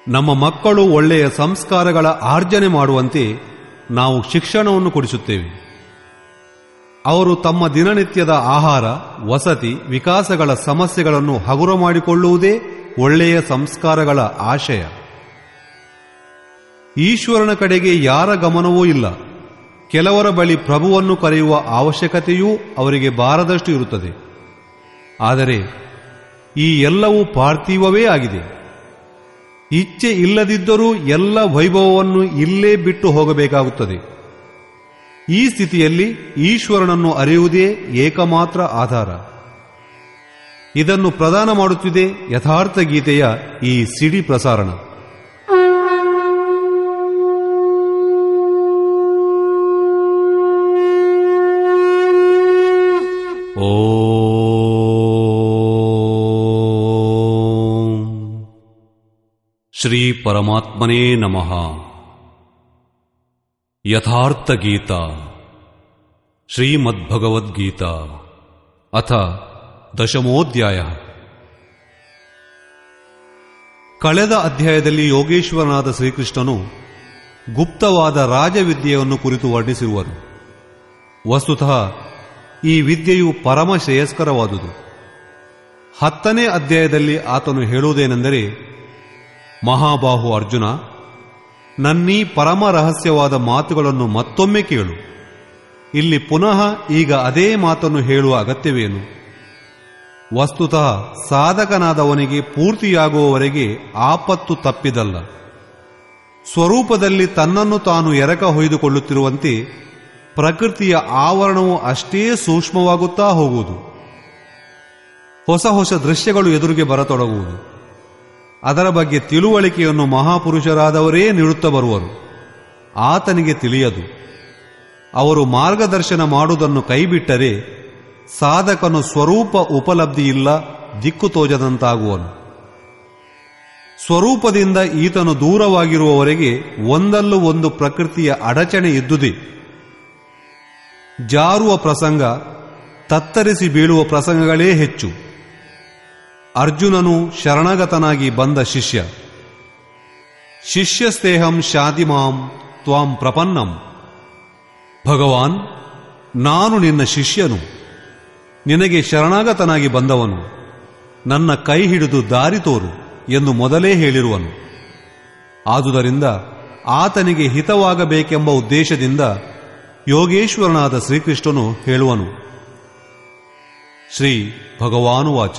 ನಮ್ಮ ಮಕ್ಕಳು ಒಳ್ಳೆಯ ಸಂಸ್ಕಾರಗಳ ಆರ್ಜನೆ ಮಾಡುವಂತೆ ನಾವು ಶಿಕ್ಷಣವನ್ನು ಕೊಡಿಸುತ್ತೇವೆ ಅವರು ತಮ್ಮ ದಿನನಿತ್ಯದ ಆಹಾರ ವಸತಿ ವಿಕಾಸಗಳ ಸಮಸ್ಯೆಗಳನ್ನು ಹಗುರ ಮಾಡಿಕೊಳ್ಳುವುದೇ ಒಳ್ಳೆಯ ಸಂಸ್ಕಾರಗಳ ಆಶಯ ಈಶ್ವರನ ಕಡೆಗೆ ಯಾರ ಗಮನವೂ ಇಲ್ಲ ಕೆಲವರ ಬಳಿ ಪ್ರಭುವನ್ನು ಕರೆಯುವ ಅವಶ್ಯಕತೆಯೂ ಅವರಿಗೆ ಬಾರದಷ್ಟು ಇರುತ್ತದೆ ಆದರೆ ಈ ಎಲ್ಲವೂ ಪಾರ್ಥಿವವೇ ಆಗಿದೆ ಇಚ್ಛೆ ಇಲ್ಲದಿದ್ದರೂ ಎಲ್ಲ ವೈಭವವನ್ನು ಇಲ್ಲೇ ಬಿಟ್ಟು ಹೋಗಬೇಕಾಗುತ್ತದೆ ಈ ಸ್ಥಿತಿಯಲ್ಲಿ ಈಶ್ವರನನ್ನು ಅರಿಯುವುದೇ ಏಕಮಾತ್ರ ಆಧಾರ ಇದನ್ನು ಪ್ರದಾನ ಮಾಡುತ್ತಿದೆ ಯಥಾರ್ಥ ಗೀತೆಯ ಈ ಸಿಡಿ ಪ್ರಸಾರಣ ಓಂ ಶ್ರೀ ಪರಮಾತ್ಮನೇ ನಮಃ ಯಥಾರ್ಥ ಗೀತಾ ಶ್ರೀಮದ್ಭಗವದ್ಗೀತಾ ಅಥ ದಶಮೋಧ್ಯಾಯ ಕಳೆದ ಅಧ್ಯಾಯದಲ್ಲಿ ಯೋಗೇಶ್ವರನಾದ ಶ್ರೀಕೃಷ್ಣನು ಗುಪ್ತವಾದ ರಾಜವಿದ್ಯೆಯನ್ನು ಕುರಿತು ವರ್ಣಿಸಿರುವನು ವಸ್ತುತಃ ಈ ವಿದ್ಯೆಯು ಪರಮ ಶ್ರೇಯಸ್ಕರವಾದುದು ಹತ್ತನೇ ಅಧ್ಯಾಯದಲ್ಲಿ ಆತನು ಹೇಳುವುದೇನೆಂದರೆ ಮಹಾಬಾಹು ಅರ್ಜುನ ನನ್ನೀ ಪರಮ ರಹಸ್ಯವಾದ ಮಾತುಗಳನ್ನು ಮತ್ತೊಮ್ಮೆ ಕೇಳು ಇಲ್ಲಿ ಪುನಃ ಈಗ ಅದೇ ಮಾತನ್ನು ಹೇಳುವ ಅಗತ್ಯವೇನು ವಸ್ತುತಃ ಸಾಧಕನಾದವನಿಗೆ ಪೂರ್ತಿಯಾಗುವವರೆಗೆ ಆಪತ್ತು ತಪ್ಪಿದಲ್ಲ ಸ್ವರೂಪದಲ್ಲಿ ತನ್ನನ್ನು ತಾನು ಎರಕ ಹೊಯ್ದುಕೊಳ್ಳುತ್ತಿರುವಂತೆ ಪ್ರಕೃತಿಯ ಆವರಣವು ಅಷ್ಟೇ ಸೂಕ್ಷ್ಮವಾಗುತ್ತಾ ಹೋಗುವುದು ಹೊಸ ಹೊಸ ದೃಶ್ಯಗಳು ಎದುರಿಗೆ ಬರತೊಡಗುವುದು ಅದರ ಬಗ್ಗೆ ತಿಳುವಳಿಕೆಯನ್ನು ಮಹಾಪುರುಷರಾದವರೇ ನೀಡುತ್ತಾ ಬರುವರು ಆತನಿಗೆ ತಿಳಿಯದು ಅವರು ಮಾರ್ಗದರ್ಶನ ಮಾಡುವುದನ್ನು ಕೈಬಿಟ್ಟರೆ ಸಾಧಕನು ಸ್ವರೂಪ ಉಪಲಬ್ಧಿಯಿಲ್ಲ ದಿಕ್ಕು ತೋಜದಂತಾಗುವನು ಸ್ವರೂಪದಿಂದ ಈತನು ದೂರವಾಗಿರುವವರೆಗೆ ಒಂದಲ್ಲೂ ಒಂದು ಪ್ರಕೃತಿಯ ಅಡಚಣೆ ಇದ್ದುದೇ ಜಾರುವ ಪ್ರಸಂಗ ತತ್ತರಿಸಿ ಬೀಳುವ ಪ್ರಸಂಗಗಳೇ ಹೆಚ್ಚು ಅರ್ಜುನನು ಶರಣಗತನಾಗಿ ಬಂದ ಶಿಷ್ಯ ಶಿಷ್ಯಸ್ತೇಹಂ ಶಾದಿಮಾಂ ತ್ವಾಂ ಪ್ರಪನ್ನಂ ಭಗವಾನ್ ನಾನು ನಿನ್ನ ಶಿಷ್ಯನು ನಿನಗೆ ಶರಣಾಗತನಾಗಿ ಬಂದವನು ನನ್ನ ಕೈ ಹಿಡಿದು ದಾರಿ ತೋರು ಎಂದು ಮೊದಲೇ ಹೇಳಿರುವನು ಆದುದರಿಂದ ಆತನಿಗೆ ಹಿತವಾಗಬೇಕೆಂಬ ಉದ್ದೇಶದಿಂದ ಯೋಗೇಶ್ವರನಾದ ಶ್ರೀಕೃಷ್ಣನು ಹೇಳುವನು ಶ್ರೀ ಭಗವಾನುವಾಚ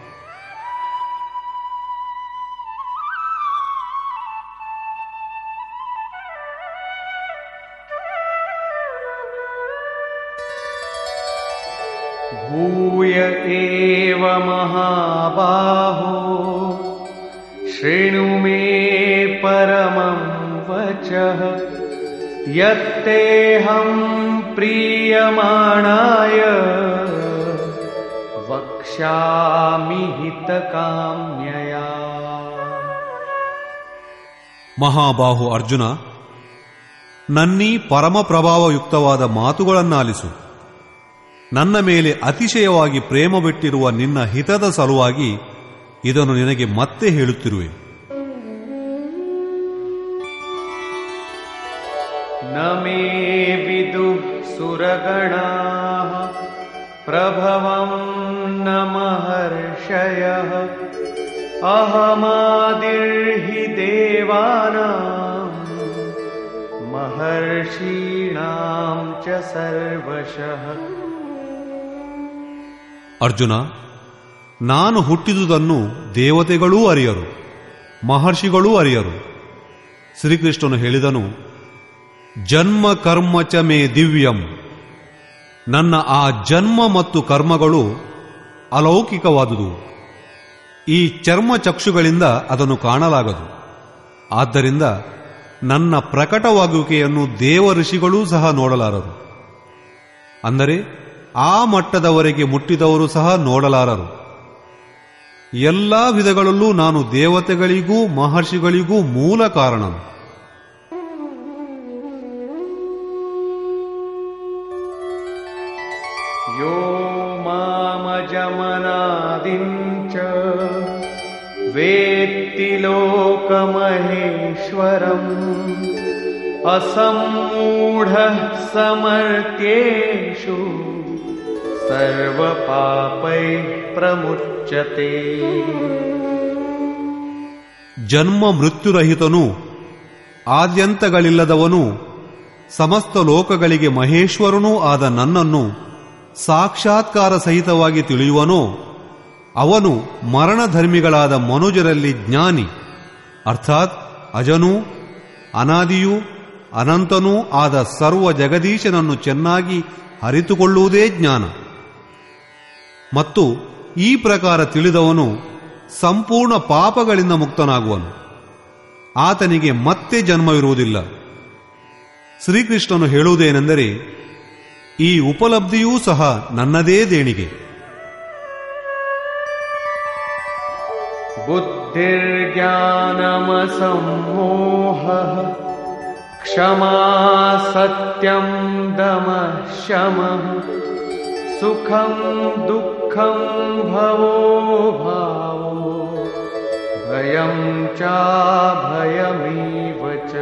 भूय एव महाबाहो शृणु मे परमं वचः यत्तेऽहं प्रीयमाणाय वक्ष्यामि हितकाम्यया ಮಹಾಬಾಹು ಅರ್ಜುನ ನನ್ನೀ ಪರಮ ಪ್ರಭಾವಯುಕ್ತವಾದ ಮಾತುಗಳನ್ನಾಲಿಸು ನನ್ನ ಮೇಲೆ ಅತಿಶಯವಾಗಿ ಪ್ರೇಮ ಬಿಟ್ಟಿರುವ ನಿನ್ನ ಹಿತದ ಸಲುವಾಗಿ ಇದನ್ನು ನಿನಗೆ ಮತ್ತೆ ಹೇಳುತ್ತಿರುವೆ न मे विदुः सुरगणाः प्रभवं न महर्षयः अहमादिर्हि देवानां महर्षीणां च सर्वशः ಅರ್ಜುನ ನಾನು ಹುಟ್ಟಿದುದನ್ನು ದೇವತೆಗಳೂ ಅರಿಯರು ಮಹರ್ಷಿಗಳೂ ಅರಿಯರು ಶ್ರೀಕೃಷ್ಣನು ಹೇಳಿದನು ಜನ್ಮ ಕರ್ಮ ಚ ಮೇ ದಿವ್ಯಂ ನನ್ನ ಆ ಜನ್ಮ ಮತ್ತು ಕರ್ಮಗಳು ಅಲೌಕಿಕವಾದುದು ಈ ಚರ್ಮ ಚಕ್ಷುಗಳಿಂದ ಅದನ್ನು ಕಾಣಲಾಗದು ಆದ್ದರಿಂದ ನನ್ನ ಪ್ರಕಟವಾಗುವಿಕೆಯನ್ನು ದೇವ ಋಷಿಗಳೂ ಸಹ ನೋಡಲಾರರು ಅಂದರೆ ಆ ಮಟ್ಟದವರೆಗೆ ಮುಟ್ಟಿದವರು ಸಹ ನೋಡಲಾರರು ಎಲ್ಲಾ ವಿಧಗಳಲ್ಲೂ ನಾನು ದೇವತೆಗಳಿಗೂ ಮಹರ್ಷಿಗಳಿಗೂ ಮೂಲ ಕಾರಣನು यो मामजमनादिं च वेत्ति लोकमहेश्वरम् असम्मूढः समर्थ्येषु सर्वपापैः प्रमुच्यते ಜನ್ಮ ಮೃತ್ಯುರಹಿತನೂ ಆದ್ಯಂತಗಳಿಲ್ಲದವನು ಸಮಸ್ತ ಲೋಕಗಳಿಗೆ ಮಹೇಶ್ವರನೂ ಆದ ನನ್ನನ್ನು ಸಾಕ್ಷಾತ್ಕಾರ ಸಹಿತವಾಗಿ ತಿಳಿಯುವನೋ ಅವನು ಮರಣಧರ್ಮಿಗಳಾದ ಮನುಜರಲ್ಲಿ ಜ್ಞಾನಿ ಅರ್ಥಾತ್ ಅಜನೂ ಅನಾದಿಯೂ ಅನಂತನೂ ಆದ ಸರ್ವ ಜಗದೀಶನನ್ನು ಚೆನ್ನಾಗಿ ಅರಿತುಕೊಳ್ಳುವುದೇ ಜ್ಞಾನ ಮತ್ತು ಈ ಪ್ರಕಾರ ತಿಳಿದವನು ಸಂಪೂರ್ಣ ಪಾಪಗಳಿಂದ ಮುಕ್ತನಾಗುವನು ಆತನಿಗೆ ಮತ್ತೆ ಜನ್ಮವಿರುವುದಿಲ್ಲ ಶ್ರೀಕೃಷ್ಣನು ಹೇಳುವುದೇನೆಂದರೆ ಈ ಉಪಲಬ್ಧಿಯೂ ಸಹ ನನ್ನದೇ ದೇಣಿಗೆ बुद्धिर्ज्ञानमसम्मोहः क्षमा सत्यं दमः शमः सुखं दुःखं भवो भावो भयं चाभयमेव च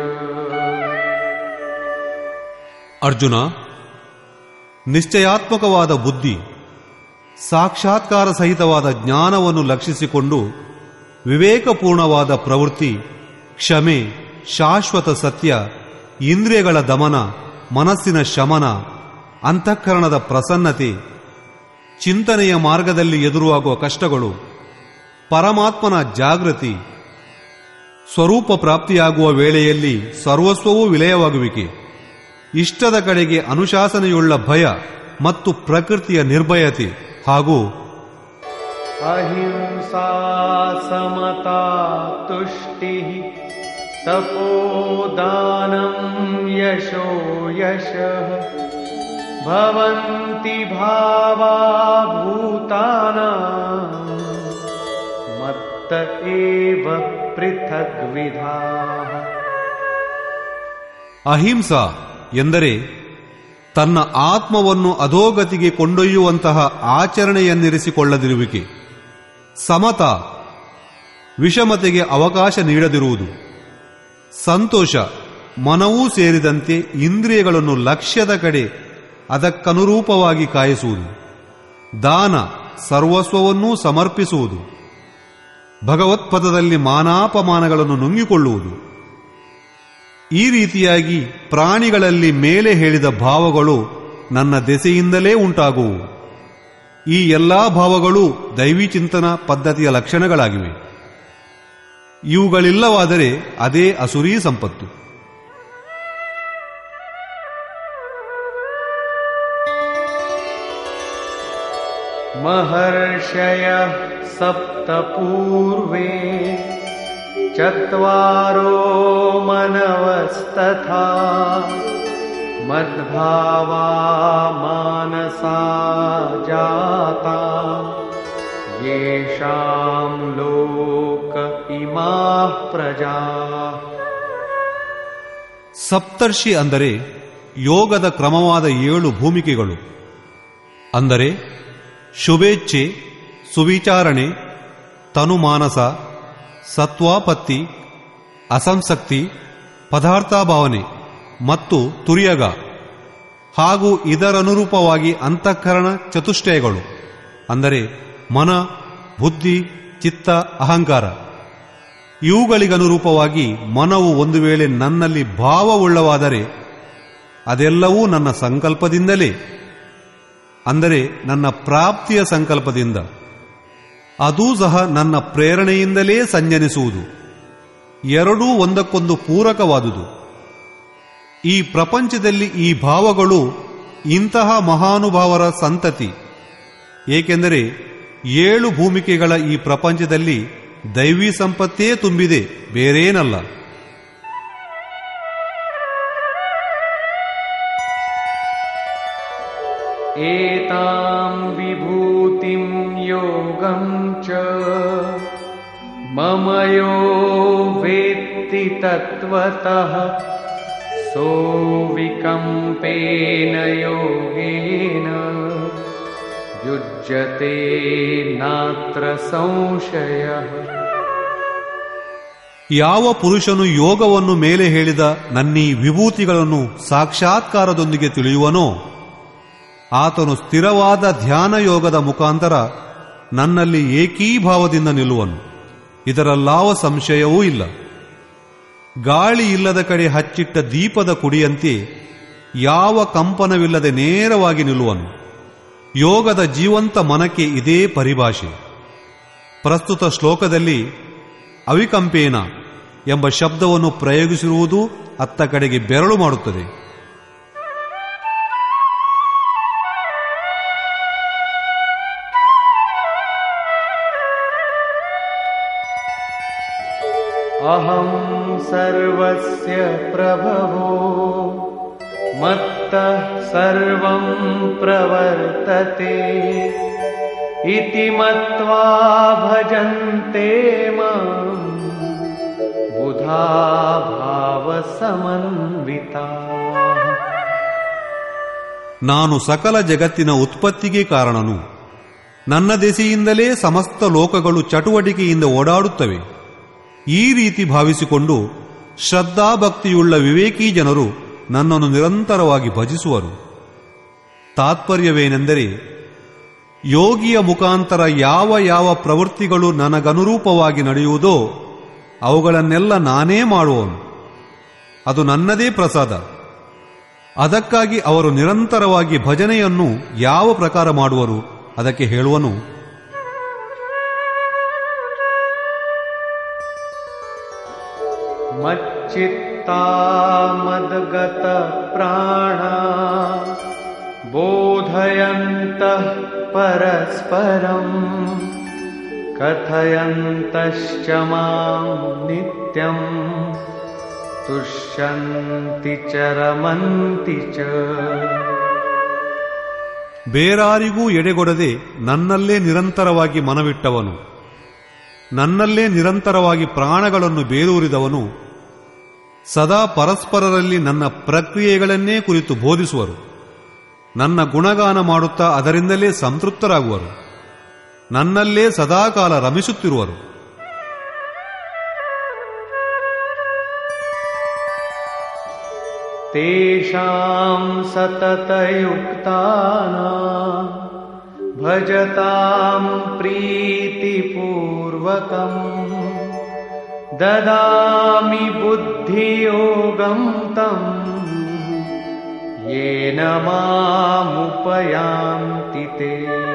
ಅರ್ಜುನ ನಿಶ್ಚಯಾತ್ಮಕವಾದ ಬುದ್ಧಿ ಸಾಕ್ಷಾತ್ಕಾರ ಸಹಿತವಾದ ಜ್ಞಾನವನ್ನು ಲಕ್ಷಿಸಿಕೊಂಡು ವಿವೇಕಪೂರ್ಣವಾದ ಪ್ರವೃತ್ತಿ ಕ್ಷಮೆ ಶಾಶ್ವತ ಸತ್ಯ ಇಂದ್ರಿಯಗಳ ದಮನ ಮನಸ್ಸಿನ ಶಮನ ಅಂತಃಕರಣದ ಪ್ರಸನ್ನತೆ ಚಿಂತನೆಯ ಮಾರ್ಗದಲ್ಲಿ ಎದುರುವಾಗುವ ಕಷ್ಟಗಳು ಪರಮಾತ್ಮನ ಜಾಗೃತಿ ಸ್ವರೂಪ ಪ್ರಾಪ್ತಿಯಾಗುವ ವೇಳೆಯಲ್ಲಿ ಸರ್ವಸ್ವವೂ ವಿಲಯವಾಗುವಿಕೆ ಇಷ್ಟದ ಕಡೆಗೆ ಅನುಶಾಸನೆಯುಳ್ಳ ಭಯ ಮತ್ತು ಪ್ರಕೃತಿಯ ನಿರ್ಭಯತೆ ಹಾಗೂ अहिंसा समता तुष्टिः तपोदानं यशो यशः भवन्ति भावा भूतानां मत्त एव पृथग्विधाः ಅಹಿಂಸಾ ಎಂದರೆ ತನ್ನ ಆತ್ಮವನ್ನು ಅಧೋಗತಿಗೆ ಕೊಂಡೊಯ್ಯುವಂತಹ ಆಚರಣೆಯನ್ನಿರಿಸಿಕೊಳ್ಳದಿರುವಿಕೆ ಸಮತ ವಿಷಮತೆಗೆ ಅವಕಾಶ ನೀಡದಿರುವುದು ಸಂತೋಷ ಮನವೂ ಸೇರಿದಂತೆ ಇಂದ್ರಿಯಗಳನ್ನು ಲಕ್ಷ್ಯದ ಕಡೆ ಅದಕ್ಕನುರೂಪವಾಗಿ ಕಾಯಿಸುವುದು ದಾನ ಸರ್ವಸ್ವವನ್ನೂ ಸಮರ್ಪಿಸುವುದು ಭಗವತ್ಪದದಲ್ಲಿ ಮಾನಾಪಮಾನಗಳನ್ನು ನುಂಗಿಕೊಳ್ಳುವುದು ಈ ರೀತಿಯಾಗಿ ಪ್ರಾಣಿಗಳಲ್ಲಿ ಮೇಲೆ ಹೇಳಿದ ಭಾವಗಳು ನನ್ನ ದೆಸೆಯಿಂದಲೇ ಉಂಟಾಗುವು ಈ ಎಲ್ಲಾ ಭಾವಗಳು ದೈವಿ ಚಿಂತನ ಪದ್ಧತಿಯ ಲಕ್ಷಣಗಳಾಗಿವೆ ಇವುಗಳಿಲ್ಲವಾದರೆ ಅದೇ ಅಸುರೀ ಸಂಪತ್ತು महर्षयः सप्त पूर्वे चत्वारो मनवस्तथा मद्भावा मानसा जाता येषां लोक इमाः प्रजाः ಸಪ್ತರ್ಷಿ ಅಂದರೆ ಯೋಗದ ಕ್ರಮವಾದ ಏಳು ಭೂಮಿಕೆಗಳು ಅಂದರೆ ಶುಭೇಚ್ಛೆ ಸುವಿಚಾರಣೆ ತನುಮಾನಸ ಸತ್ವಾಪತ್ತಿ ಅಸಂಸಕ್ತಿ ಪದಾರ್ಥಾಭಾವನೆ ಮತ್ತು ತುರ್ಯಗ ಹಾಗೂ ಇದರನುರೂಪವಾಗಿ ಅಂತಃಕರಣ ಚತುಷ್ಟಯಗಳು ಅಂದರೆ ಮನ ಬುದ್ಧಿ ಚಿತ್ತ ಅಹಂಕಾರ ಇವುಗಳಿಗನುರೂಪವಾಗಿ ಮನವು ಒಂದು ವೇಳೆ ನನ್ನಲ್ಲಿ ಭಾವವುಳ್ಳವಾದರೆ ಅದೆಲ್ಲವೂ ನನ್ನ ಸಂಕಲ್ಪದಿಂದಲೇ ಅಂದರೆ ನನ್ನ ಪ್ರಾಪ್ತಿಯ ಸಂಕಲ್ಪದಿಂದ ಅದೂ ಸಹ ನನ್ನ ಪ್ರೇರಣೆಯಿಂದಲೇ ಸಂಜನಿಸುವುದು ಎರಡೂ ಒಂದಕ್ಕೊಂದು ಪೂರಕವಾದುದು ಈ ಪ್ರಪಂಚದಲ್ಲಿ ಈ ಭಾವಗಳು ಇಂತಹ ಮಹಾನುಭಾವರ ಸಂತತಿ ಏಕೆಂದರೆ ಏಳು ಭೂಮಿಕೆಗಳ ಈ ಪ್ರಪಂಚದಲ್ಲಿ ದೈವಿ ಸಂಪತ್ತೇ ತುಂಬಿದೆ ಬೇರೇನಲ್ಲ एतां विभूतिं योगं च मम यो वेत्ति तत्त्वतः सोऽविकम्पेन योगेन युज्यते नात्र संशयः ಯಾವ ಪುರುಷನು ಯೋಗವನ್ನು ಮೇಲೆ ಹೇಳಿದ ನನ್ನೀ ವಿಭೂತಿಗಳನ್ನು ಸಾಕ್ಷಾತ್ಕಾರದೊಂದಿಗೆ ತಿಳಿಯುವನೋ ಆತನು ಸ್ಥಿರವಾದ ಧ್ಯಾನ ಯೋಗದ ಮುಖಾಂತರ ನನ್ನಲ್ಲಿ ಏಕೀಭಾವದಿಂದ ನಿಲ್ಲುವನು ಇದರಲ್ಲಾವ ಸಂಶಯವೂ ಇಲ್ಲ ಗಾಳಿ ಇಲ್ಲದ ಕಡೆ ಹಚ್ಚಿಟ್ಟ ದೀಪದ ಕುಡಿಯಂತೆ ಯಾವ ಕಂಪನವಿಲ್ಲದೆ ನೇರವಾಗಿ ನಿಲ್ಲುವನು ಯೋಗದ ಜೀವಂತ ಮನಕ್ಕೆ ಇದೇ ಪರಿಭಾಷೆ ಪ್ರಸ್ತುತ ಶ್ಲೋಕದಲ್ಲಿ ಅವಿಕಂಪೇನ ಎಂಬ ಶಬ್ದವನ್ನು ಪ್ರಯೋಗಿಸಿರುವುದು ಅತ್ತ ಕಡೆಗೆ ಬೆರಳು ಮಾಡುತ್ತದೆ अहं सर्वस्य प्रभवो मत्तः सर्वं प्रवर्तते इति मत्वा भजन्ते माम् बुधा भावसमन्विताः ನಾನು ಸಕಲ ಜಗತ್ತಿನ ಉತ್ಪತ್ತಿಗೆ ಕಾರಣನು ನನ್ನ ದೆಸೆಯಿಂದಲೇ ಸಮಸ್ತ ಲೋಕಗಳು ಚಟುವಟಿಕೆಯಿಂದ ಓಡಾಡುತ್ತವೆ ಈ ರೀತಿ ಭಾವಿಸಿಕೊಂಡು ಶ್ರದ್ಧಾಭಕ್ತಿಯುಳ್ಳ ವಿವೇಕಿ ಜನರು ನನ್ನನ್ನು ನಿರಂತರವಾಗಿ ಭಜಿಸುವರು ತಾತ್ಪರ್ಯವೇನೆಂದರೆ ಯೋಗಿಯ ಮುಖಾಂತರ ಯಾವ ಯಾವ ಪ್ರವೃತ್ತಿಗಳು ನನಗನುರೂಪವಾಗಿ ನಡೆಯುವುದೋ ಅವುಗಳನ್ನೆಲ್ಲ ನಾನೇ ಮಾಡುವನು ಅದು ನನ್ನದೇ ಪ್ರಸಾದ ಅದಕ್ಕಾಗಿ ಅವರು ನಿರಂತರವಾಗಿ ಭಜನೆಯನ್ನು ಯಾವ ಪ್ರಕಾರ ಮಾಡುವರು ಅದಕ್ಕೆ ಹೇಳುವನು मच्चित्ता मद्गतप्राणा बोधयन्तः परस्परम् कथयन्तश्च माम् नित्यम् तुष्यन्ति च रमन्ति च ಬೇರಾರಿಗೂ ಎಡೆಗೊಡದೆ ನನ್ನಲ್ಲೇ ನಿರಂತರವಾಗಿ ಮನವಿಟ್ಟವನು ನನ್ನಲ್ಲೇ ನಿರಂತರವಾಗಿ ಪ್ರಾಣಗಳನ್ನು ಬೇರೂರಿದವನು ಸದಾ ಪರಸ್ಪರರಲ್ಲಿ ನನ್ನ ಪ್ರಕ್ರಿಯೆಗಳನ್ನೇ ಕುರಿತು ಬೋಧಿಸುವರು ನನ್ನ ಗುಣಗಾನ ಮಾಡುತ್ತಾ ಅದರಿಂದಲೇ ಸಂತೃಪ್ತರಾಗುವರು ನನ್ನಲ್ಲೇ ಸದಾಕಾಲ ರಮಿಸುತ್ತಿರುವರು तेषाम् सततयुक्तानाम् भजताम् प्रीतिपूर्वकम् ददामि बुद्धियोगम् तम् येन मामुपयान्ति ते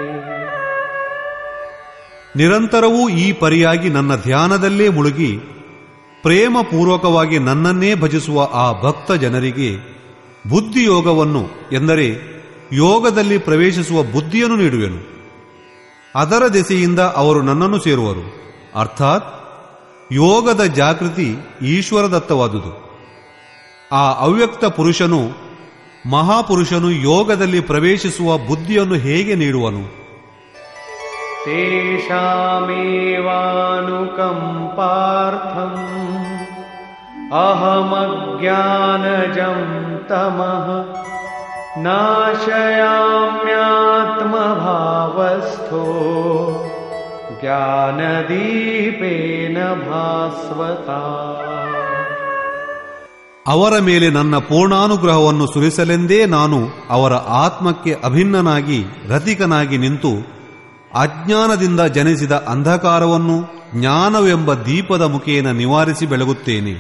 ನಿರಂತರವೂ ಈ ಪರಿಯಾಗಿ ನನ್ನ ಧ್ಯಾನದಲ್ಲೇ ಮುಳುಗಿ ಪ್ರೇಮಪೂರ್ವಕವಾಗಿ ನನ್ನನ್ನೇ ಭಜಿಸುವ ಆ ಭಕ್ತ ಜನರಿಗೆ ಬುದ್ಧಿಯೋಗವನ್ನು ಎಂದರೆ ಯೋಗದಲ್ಲಿ ಪ್ರವೇಶಿಸುವ ಬುದ್ಧಿಯನ್ನು ನೀಡುವೆನು ಅದರ ದೆಸೆಯಿಂದ ಅವರು ನನ್ನನ್ನು ಸೇರುವರು ಅರ್ಥಾತ್ ಯೋಗದ ಜಾಗೃತಿ ಈಶ್ವರದತ್ತವಾದುದು ಆ ಅವ್ಯಕ್ತ ಪುರುಷನು ಮಹಾಪುರುಷನು ಯೋಗದಲ್ಲಿ ಪ್ರವೇಶಿಸುವ ಬುದ್ಧಿಯನ್ನು ಹೇಗೆ ನೀಡುವನು तेषामेवानुकम्पार्थम् अहमज्ञानजम् तमः नाशयाम्यात्मभावस्थो ज्ञानदीपेन भास्वता ಅವರ ಮೇಲೆ ನನ್ನ ಪೂರ್ಣಾನುಗ್ರಹವನ್ನು ಸುರಿಸಲೆಂದೇ ನಾನು ಅವರ ಆತ್ಮಕ್ಕೆ ಅಭಿನ್ನನಾಗಿ ರತಿಕನಾಗಿ ನಿಂತು ಅಜ್ಞಾನದಿಂದ ಜನಿಸಿದ ಅಂಧಕಾರವನ್ನು ಜ್ಞಾನವೆಂಬ ದೀಪದ ಮುಖೇನ ನಿವಾರಿಸಿ ಬೆಳಗುತ್ತೇನೆ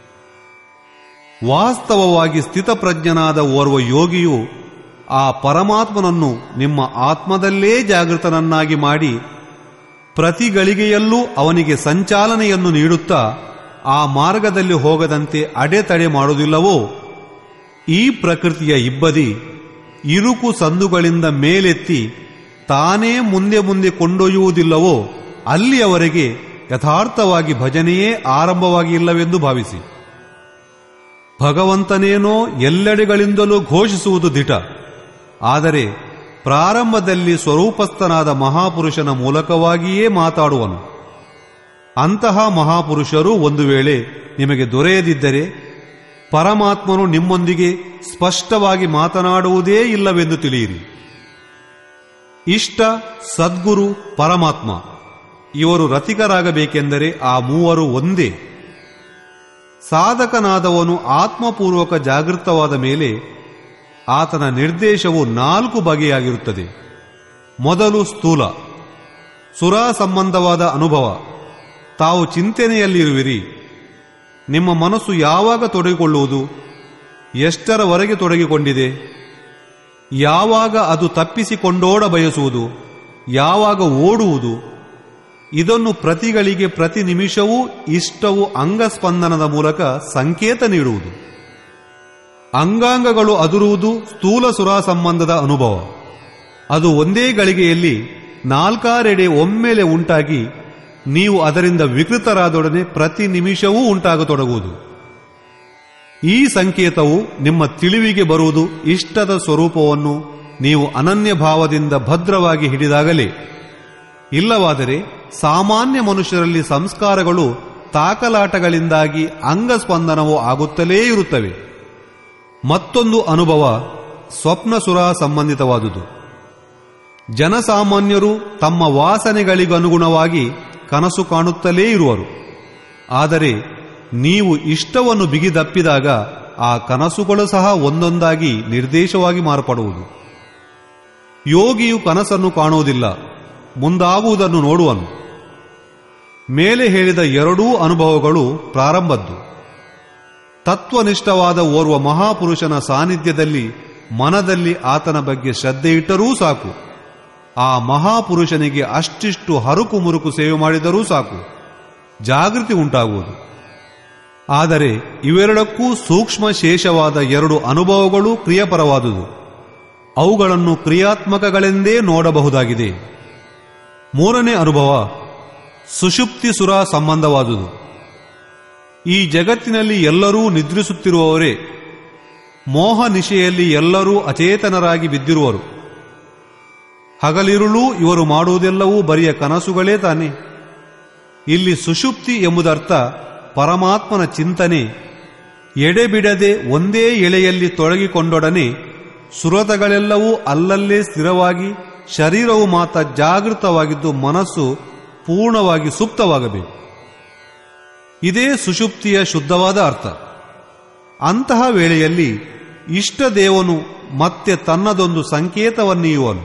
ವಾಸ್ತವವಾಗಿ ಸ್ಥಿತಪ್ರಜ್ಞನಾದ ಓರ್ವ ಯೋಗಿಯು ಆ ಪರಮಾತ್ಮನನ್ನು ನಿಮ್ಮ ಆತ್ಮದಲ್ಲೇ ಜಾಗೃತನನ್ನಾಗಿ ಮಾಡಿ ಪ್ರತಿ ಗಳಿಗೆಯಲ್ಲೂ ಅವನಿಗೆ ಸಂಚಾಲನೆಯನ್ನು ನೀಡುತ್ತಾ ಆ ಮಾರ್ಗದಲ್ಲಿ ಹೋಗದಂತೆ ಅಡೆತಡೆ ಮಾಡುವುದಿಲ್ಲವೋ ಈ ಪ್ರಕೃತಿಯ ಇಬ್ಬದಿ ಇರುಕು ಸಂದುಗಳಿಂದ ಮೇಲೆತ್ತಿ ತಾನೇ ಮುಂದೆ ಮುಂದೆ ಕೊಂಡೊಯ್ಯುವುದಿಲ್ಲವೋ ಅಲ್ಲಿಯವರೆಗೆ ಯಥಾರ್ಥವಾಗಿ ಭಜನೆಯೇ ಆರಂಭವಾಗಿ ಇಲ್ಲವೆಂದು ಭಾವಿಸಿ ಭಗವಂತನೇನೋ ಎಲ್ಲೆಡೆಗಳಿಂದಲೂ ಘೋಷಿಸುವುದು ದಿಟ ಆದರೆ ಪ್ರಾರಂಭದಲ್ಲಿ ಸ್ವರೂಪಸ್ಥನಾದ ಮಹಾಪುರುಷನ ಮೂಲಕವಾಗಿಯೇ ಮಾತಾಡುವನು ಅಂತಹ ಮಹಾಪುರುಷರು ಒಂದು ವೇಳೆ ನಿಮಗೆ ದೊರೆಯದಿದ್ದರೆ ಪರಮಾತ್ಮನು ನಿಮ್ಮೊಂದಿಗೆ ಸ್ಪಷ್ಟವಾಗಿ ಮಾತನಾಡುವುದೇ ಇಲ್ಲವೆಂದು ತಿಳಿಯಿರಿ ಇಷ್ಟ ಸದ್ಗುರು ಪರಮಾತ್ಮ ಇವರು ರತಿಕರಾಗಬೇಕೆಂದರೆ ಆ ಮೂವರು ಒಂದೇ ಸಾಧಕನಾದವನು ಆತ್ಮಪೂರ್ವಕ ಜಾಗೃತವಾದ ಮೇಲೆ ಆತನ ನಿರ್ದೇಶವು ನಾಲ್ಕು ಬಗೆಯಾಗಿರುತ್ತದೆ ಮೊದಲು ಸ್ಥೂಲ ಸುರಾ ಸಂಬಂಧವಾದ ಅನುಭವ ತಾವು ಚಿಂತನೆಯಲ್ಲಿರುವಿರಿ ನಿಮ್ಮ ಮನಸ್ಸು ಯಾವಾಗ ತೊಡಗಿಕೊಳ್ಳುವುದು ಎಷ್ಟರವರೆಗೆ ತೊಡಗಿಕೊಂಡಿದೆ ಯಾವಾಗ ಅದು ತಪ್ಪಿಸಿಕೊಂಡೋಡ ಬಯಸುವುದು ಯಾವಾಗ ಓಡುವುದು ಇದನ್ನು ಪ್ರತಿಗಳಿಗೆ ಪ್ರತಿ ನಿಮಿಷವೂ ಇಷ್ಟವು ಅಂಗಸ್ಪಂದನದ ಮೂಲಕ ಸಂಕೇತ ನೀಡುವುದು ಅಂಗಾಂಗಗಳು ಅದುರುವುದು ಸ್ಥೂಲ ಸುರಾ ಸಂಬಂಧದ ಅನುಭವ ಅದು ಒಂದೇ ಗಳಿಗೆಯಲ್ಲಿ ನಾಲ್ಕಾರೆಡೆ ಒಮ್ಮೆಲೆ ಉಂಟಾಗಿ ನೀವು ಅದರಿಂದ ವಿಕೃತರಾದೊಡನೆ ಪ್ರತಿ ನಿಮಿಷವೂ ಉಂಟಾಗತೊಡಗುವುದು ಈ ಸಂಕೇತವು ನಿಮ್ಮ ತಿಳಿವಿಗೆ ಬರುವುದು ಇಷ್ಟದ ಸ್ವರೂಪವನ್ನು ನೀವು ಅನನ್ಯ ಭಾವದಿಂದ ಭದ್ರವಾಗಿ ಹಿಡಿದಾಗಲೇ ಇಲ್ಲವಾದರೆ ಸಾಮಾನ್ಯ ಮನುಷ್ಯರಲ್ಲಿ ಸಂಸ್ಕಾರಗಳು ತಾಕಲಾಟಗಳಿಂದಾಗಿ ಅಂಗಸ್ಪಂದನವು ಆಗುತ್ತಲೇ ಇರುತ್ತವೆ ಮತ್ತೊಂದು ಅನುಭವ ಸ್ವಪ್ನಸುರ ಸಂಬಂಧಿತವಾದುದು ಜನಸಾಮಾನ್ಯರು ತಮ್ಮ ವಾಸನೆಗಳಿಗನುಗುಣವಾಗಿ ಕನಸು ಕಾಣುತ್ತಲೇ ಇರುವರು ಆದರೆ ನೀವು ಇಷ್ಟವನ್ನು ಬಿಗಿದಪ್ಪಿದಾಗ ಆ ಕನಸುಗಳು ಸಹ ಒಂದೊಂದಾಗಿ ನಿರ್ದೇಶವಾಗಿ ಮಾರ್ಪಡುವುದು ಯೋಗಿಯು ಕನಸನ್ನು ಕಾಣುವುದಿಲ್ಲ ಮುಂದಾಗುವುದನ್ನು ನೋಡುವನು ಮೇಲೆ ಹೇಳಿದ ಎರಡೂ ಅನುಭವಗಳು ಪ್ರಾರಂಭದ್ದು ತತ್ವನಿಷ್ಠವಾದ ಓರ್ವ ಮಹಾಪುರುಷನ ಸಾನ್ನಿಧ್ಯದಲ್ಲಿ ಮನದಲ್ಲಿ ಆತನ ಬಗ್ಗೆ ಶ್ರದ್ಧೆ ಇಟ್ಟರೂ ಸಾಕು ಆ ಮಹಾಪುರುಷನಿಗೆ ಅಷ್ಟಿಷ್ಟು ಹರುಕು ಮುರುಕು ಸೇವೆ ಮಾಡಿದರೂ ಸಾಕು ಜಾಗೃತಿ ಉಂಟಾಗುವುದು ಆದರೆ ಇವೆರಡಕ್ಕೂ ಸೂಕ್ಷ್ಮ ಶೇಷವಾದ ಎರಡು ಅನುಭವಗಳು ಕ್ರಿಯಾಪರವಾದುದು ಅವುಗಳನ್ನು ಕ್ರಿಯಾತ್ಮಕಗಳೆಂದೇ ನೋಡಬಹುದಾಗಿದೆ ಮೂರನೇ ಅನುಭವ ಸುಷುಪ್ತಿ ಸುರ ಸಂಬಂಧವಾದುದು ಈ ಜಗತ್ತಿನಲ್ಲಿ ಎಲ್ಲರೂ ನಿದ್ರಿಸುತ್ತಿರುವವರೇ ಮೋಹ ನಿಶೆಯಲ್ಲಿ ಎಲ್ಲರೂ ಅಚೇತನರಾಗಿ ಬಿದ್ದಿರುವರು ಹಗಲಿರುಳೂ ಇವರು ಮಾಡುವುದೆಲ್ಲವೂ ಬರಿಯ ಕನಸುಗಳೇ ತಾನೆ ಇಲ್ಲಿ ಸುಷುಪ್ತಿ ಎಂಬುದರ್ಥ ಪರಮಾತ್ಮನ ಚಿಂತನೆ ಎಡೆಬಿಡದೆ ಒಂದೇ ಎಳೆಯಲ್ಲಿ ತೊಡಗಿಕೊಂಡೊಡನೆ ಸುರತಗಳೆಲ್ಲವೂ ಅಲ್ಲಲ್ಲೇ ಸ್ಥಿರವಾಗಿ ಶರೀರವು ಮಾತ್ರ ಜಾಗೃತವಾಗಿದ್ದು ಮನಸ್ಸು ಪೂರ್ಣವಾಗಿ ಸುಪ್ತವಾಗಬೇಕು ಇದೇ ಸುಷುಪ್ತಿಯ ಶುದ್ಧವಾದ ಅರ್ಥ ಅಂತಹ ವೇಳೆಯಲ್ಲಿ ಇಷ್ಟದೇವನು ಮತ್ತೆ ತನ್ನದೊಂದು ಸಂಕೇತವನ್ನೀಯುವನು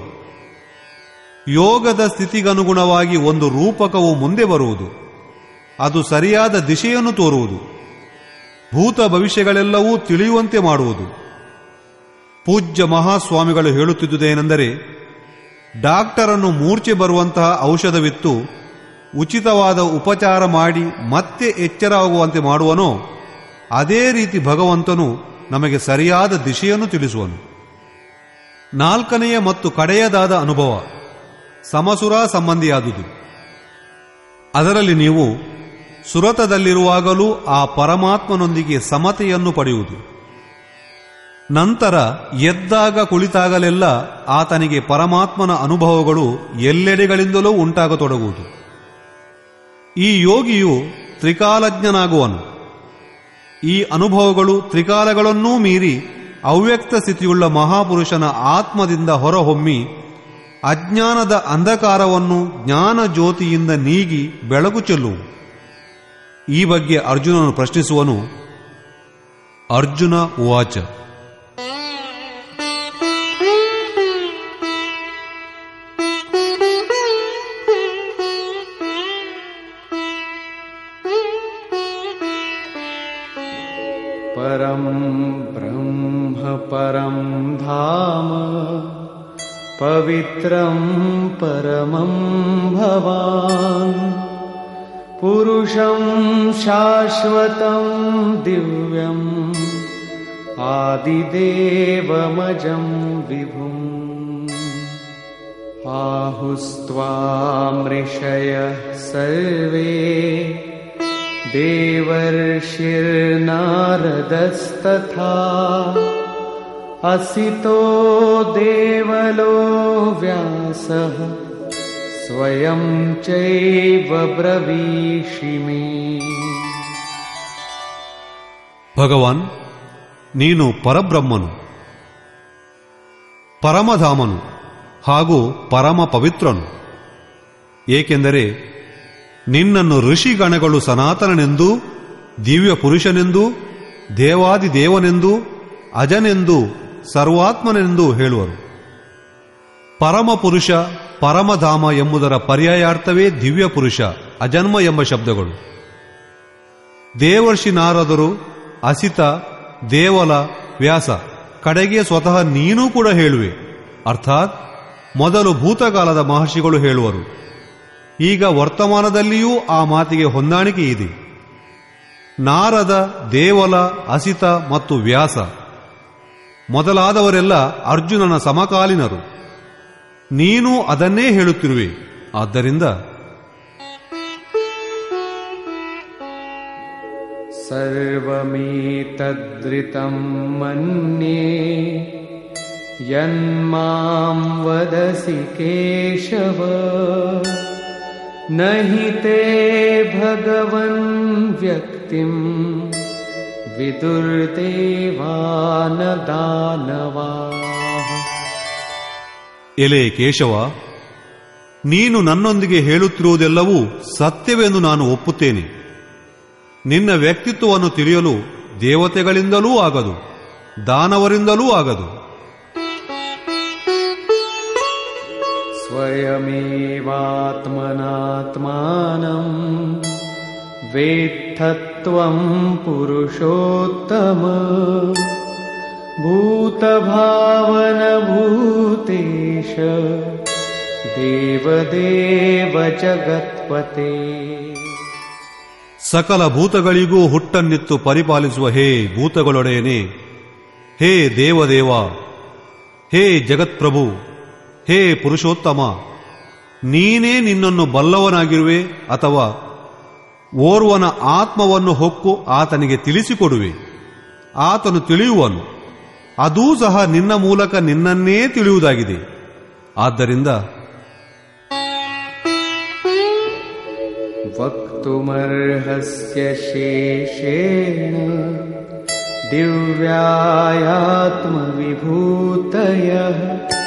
ಯೋಗದ ಸ್ಥಿತಿಗನುಗುಣವಾಗಿ ಒಂದು ರೂಪಕವು ಮುಂದೆ ಬರುವುದು ಅದು ಸರಿಯಾದ ದಿಶೆಯನ್ನು ತೋರುವುದು ಭೂತ ಭವಿಷ್ಯಗಳೆಲ್ಲವೂ ತಿಳಿಯುವಂತೆ ಮಾಡುವುದು ಪೂಜ್ಯ ಮಹಾಸ್ವಾಮಿಗಳು ಹೇಳುತ್ತಿದ್ದುದೇನೆಂದರೆ ಡಾಕ್ಟರನ್ನು ಮೂರ್ಛೆ ಬರುವಂತಹ ಔಷಧವಿತ್ತು ಉಚಿತವಾದ ಉಪಚಾರ ಮಾಡಿ ಮತ್ತೆ ಎಚ್ಚರವಾಗುವಂತೆ ಮಾಡುವನೋ ಅದೇ ರೀತಿ ಭಗವಂತನು ನಮಗೆ ಸರಿಯಾದ ದಿಶೆಯನ್ನು ತಿಳಿಸುವನು ನಾಲ್ಕನೆಯ ಮತ್ತು ಕಡೆಯದಾದ ಅನುಭವ ಸಮಸುರ ಸಂಬಂಧಿಯಾದುದು ಅದರಲ್ಲಿ ನೀವು ಸುರತದಲ್ಲಿರುವಾಗಲೂ ಆ ಪರಮಾತ್ಮನೊಂದಿಗೆ ಸಮತೆಯನ್ನು ಪಡೆಯುವುದು ನಂತರ ಎದ್ದಾಗ ಕುಳಿತಾಗಲೆಲ್ಲ ಆತನಿಗೆ ಪರಮಾತ್ಮನ ಅನುಭವಗಳು ಎಲ್ಲೆಡೆಗಳಿಂದಲೂ ಉಂಟಾಗತೊಡಗುವುದು ಈ ಯೋಗಿಯು ತ್ರಿಕಾಲಜ್ಞನಾಗುವನು ಈ ಅನುಭವಗಳು ತ್ರಿಕಾಲಗಳನ್ನೂ ಮೀರಿ ಅವ್ಯಕ್ತ ಸ್ಥಿತಿಯುಳ್ಳ ಮಹಾಪುರುಷನ ಆತ್ಮದಿಂದ ಹೊರಹೊಮ್ಮಿ ಅಜ್ಞಾನದ ಅಂಧಕಾರವನ್ನು ಜ್ಞಾನ ಜ್ಯೋತಿಯಿಂದ ನೀಗಿ ಬೆಳಕು ಚೆಲ್ಲುವು ಈ ಬಗ್ಗೆ ಅರ್ಜುನನು ಪ್ರಶ್ನಿಸುವನು ಅರ್ಜುನ ಉವಾಚ परं ब्रह्म परं धाम पवित्रं परमं भवान् पुरुषं शाश्वतं दिव्यम् आदिदेवमजं विभुम् आहुस्त्वामृषयः सर्वे देवर्षिर्नारदस्तथा असितो देवलो व्यासः स्वयं चैव ब्रवीषि मे ಭಗವಾನ್ ನೀನು ಪರಬ್ರಹ್ಮನು ಪರಮಧಾಮನು ಹಾಗೂ ಪರಮ ಪವಿತ್ರನು ಏಕೆಂದರೆ ನಿನ್ನನ್ನು ಋಷಿಗಣಗಳು ಸನಾತನನೆಂದೂ ದಿವ್ಯ ಪುರುಷನೆಂದು ದೇವಾದಿ ದೇವನೆಂದು ಅಜನೆಂದು ಸರ್ವಾತ್ಮನೆಂದು ಹೇಳುವರು ಪರಮ ಪುರುಷ ಪರಮಧಾಮ ಎಂಬುದರ ಪರ್ಯಾಯಾರ್ಥವೇ ದಿವ್ಯ ಪುರುಷ ಅಜನ್ಮ ಎಂಬ ಶಬ್ದಗಳು ದೇವರ್ಷಿ ನಾರದರು ಅಸಿತ ದೇವಲ ವ್ಯಾಸ ಕಡೆಗೆ ಸ್ವತಃ ನೀನೂ ಕೂಡ ಹೇಳುವೆ ಅರ್ಥಾತ್ ಮೊದಲು ಭೂತಕಾಲದ ಮಹರ್ಷಿಗಳು ಹೇಳುವರು ಈಗ ವರ್ತಮಾನದಲ್ಲಿಯೂ ಆ ಮಾತಿಗೆ ಹೊಂದಾಣಿಕೆ ಇದೆ ನಾರದ ದೇವಲ ಅಸಿತ ಮತ್ತು ವ್ಯಾಸ ಮೊದಲಾದವರೆಲ್ಲ ಅರ್ಜುನನ ಸಮಕಾಲೀನರು ನೀನು ಅದನ್ನೇ ಹೇಳುತ್ತಿರುವೆ ಆದ್ದರಿಂದ सर्वमेतद्रितं मन्ये यन्मां वदसि केशव न हि ते भगवन् व्यक्तिम् विदुर्देवान दानवाः ಎಲೆ ಕೇಶವ ನೀನು ನನ್ನೊಂದಿಗೆ ಹೇಳುತ್ತಿರುವುದೆಲ್ಲವೂ ಸತ್ಯವೆಂದು ನಾನು ಒಪ್ಪುತ್ತೇನೆ ನಿನ್ನ ವ್ಯಕ್ತಿತ್ವವನ್ನು ತಿಳಿಯಲು ದೇವತೆಗಳಿಂದಲೂ ಆಗದು ದಾನವರಿಂದಲೂ ಆಗದು स्वयमेवात्मनात्मानम् वेत्थत्वं पुरुषोत्तम भूतभावनभूतेश देवदेव जगत्पते ಸಕಲ ಭೂತಗಳಿಗೂ ಹುಟ್ಟನ್ನಿತ್ತು ಪರಿಪಾಲಿಸುವ ಹೇ ಭೂತಗಳೊಡೆಯನೆ ಹೇ ದೇವದೇವ ಹೇ ಜಗತ್ಪ್ರಭು ಹೇ ಪುರುಷೋತ್ತಮ ನೀನೇ ನಿನ್ನನ್ನು ಬಲ್ಲವನಾಗಿರುವೆ ಅಥವಾ ಓರ್ವನ ಆತ್ಮವನ್ನು ಹೊಕ್ಕು ಆತನಿಗೆ ತಿಳಿಸಿಕೊಡುವೆ ಆತನು ತಿಳಿಯುವನು ಅದೂ ಸಹ ನಿನ್ನ ಮೂಲಕ ನಿನ್ನನ್ನೇ ತಿಳಿಯುವುದಾಗಿದೆ ಆದ್ದರಿಂದ वक्तुमर्हस्य शेषेण दिव्यायात्मविभूतयः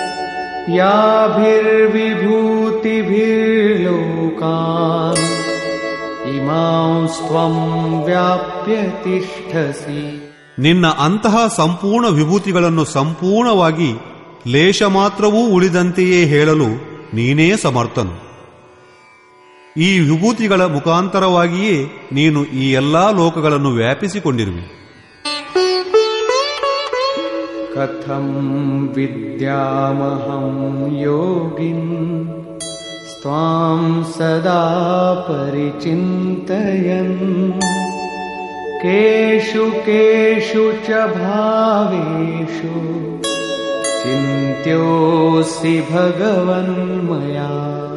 याभिर्विभूतिभिर्लोकान् इमांस्त्वं व्याप्य तिष्ठसि ನಿನ್ನ ಅಂತಹ ಸಂಪೂರ್ಣ ವಿಭೂತಿಗಳನ್ನು ಸಂಪೂರ್ಣವಾಗಿ ಲೇಷ ಮಾತ್ರವೂ ಉಳಿದಂತೆಯೇ ಹೇಳಲು ನೀನೇ ಸಮರ್ಥನು ಈ ವಿಭೂತಿಗಳ ಮುಖಾಂತರವಾಗಿಯೇ ನೀನು ಈ ಎಲ್ಲಾ ಲೋಕಗಳನ್ನು ವ್ಯಾಪಿಸಿಕೊಂಡಿರುವೆ कथं विद्यामहं योगिन् स्वां सदा परिचिन्तयन् केषु केषु च भावेषु चिन्त्योऽसि भगवन्मया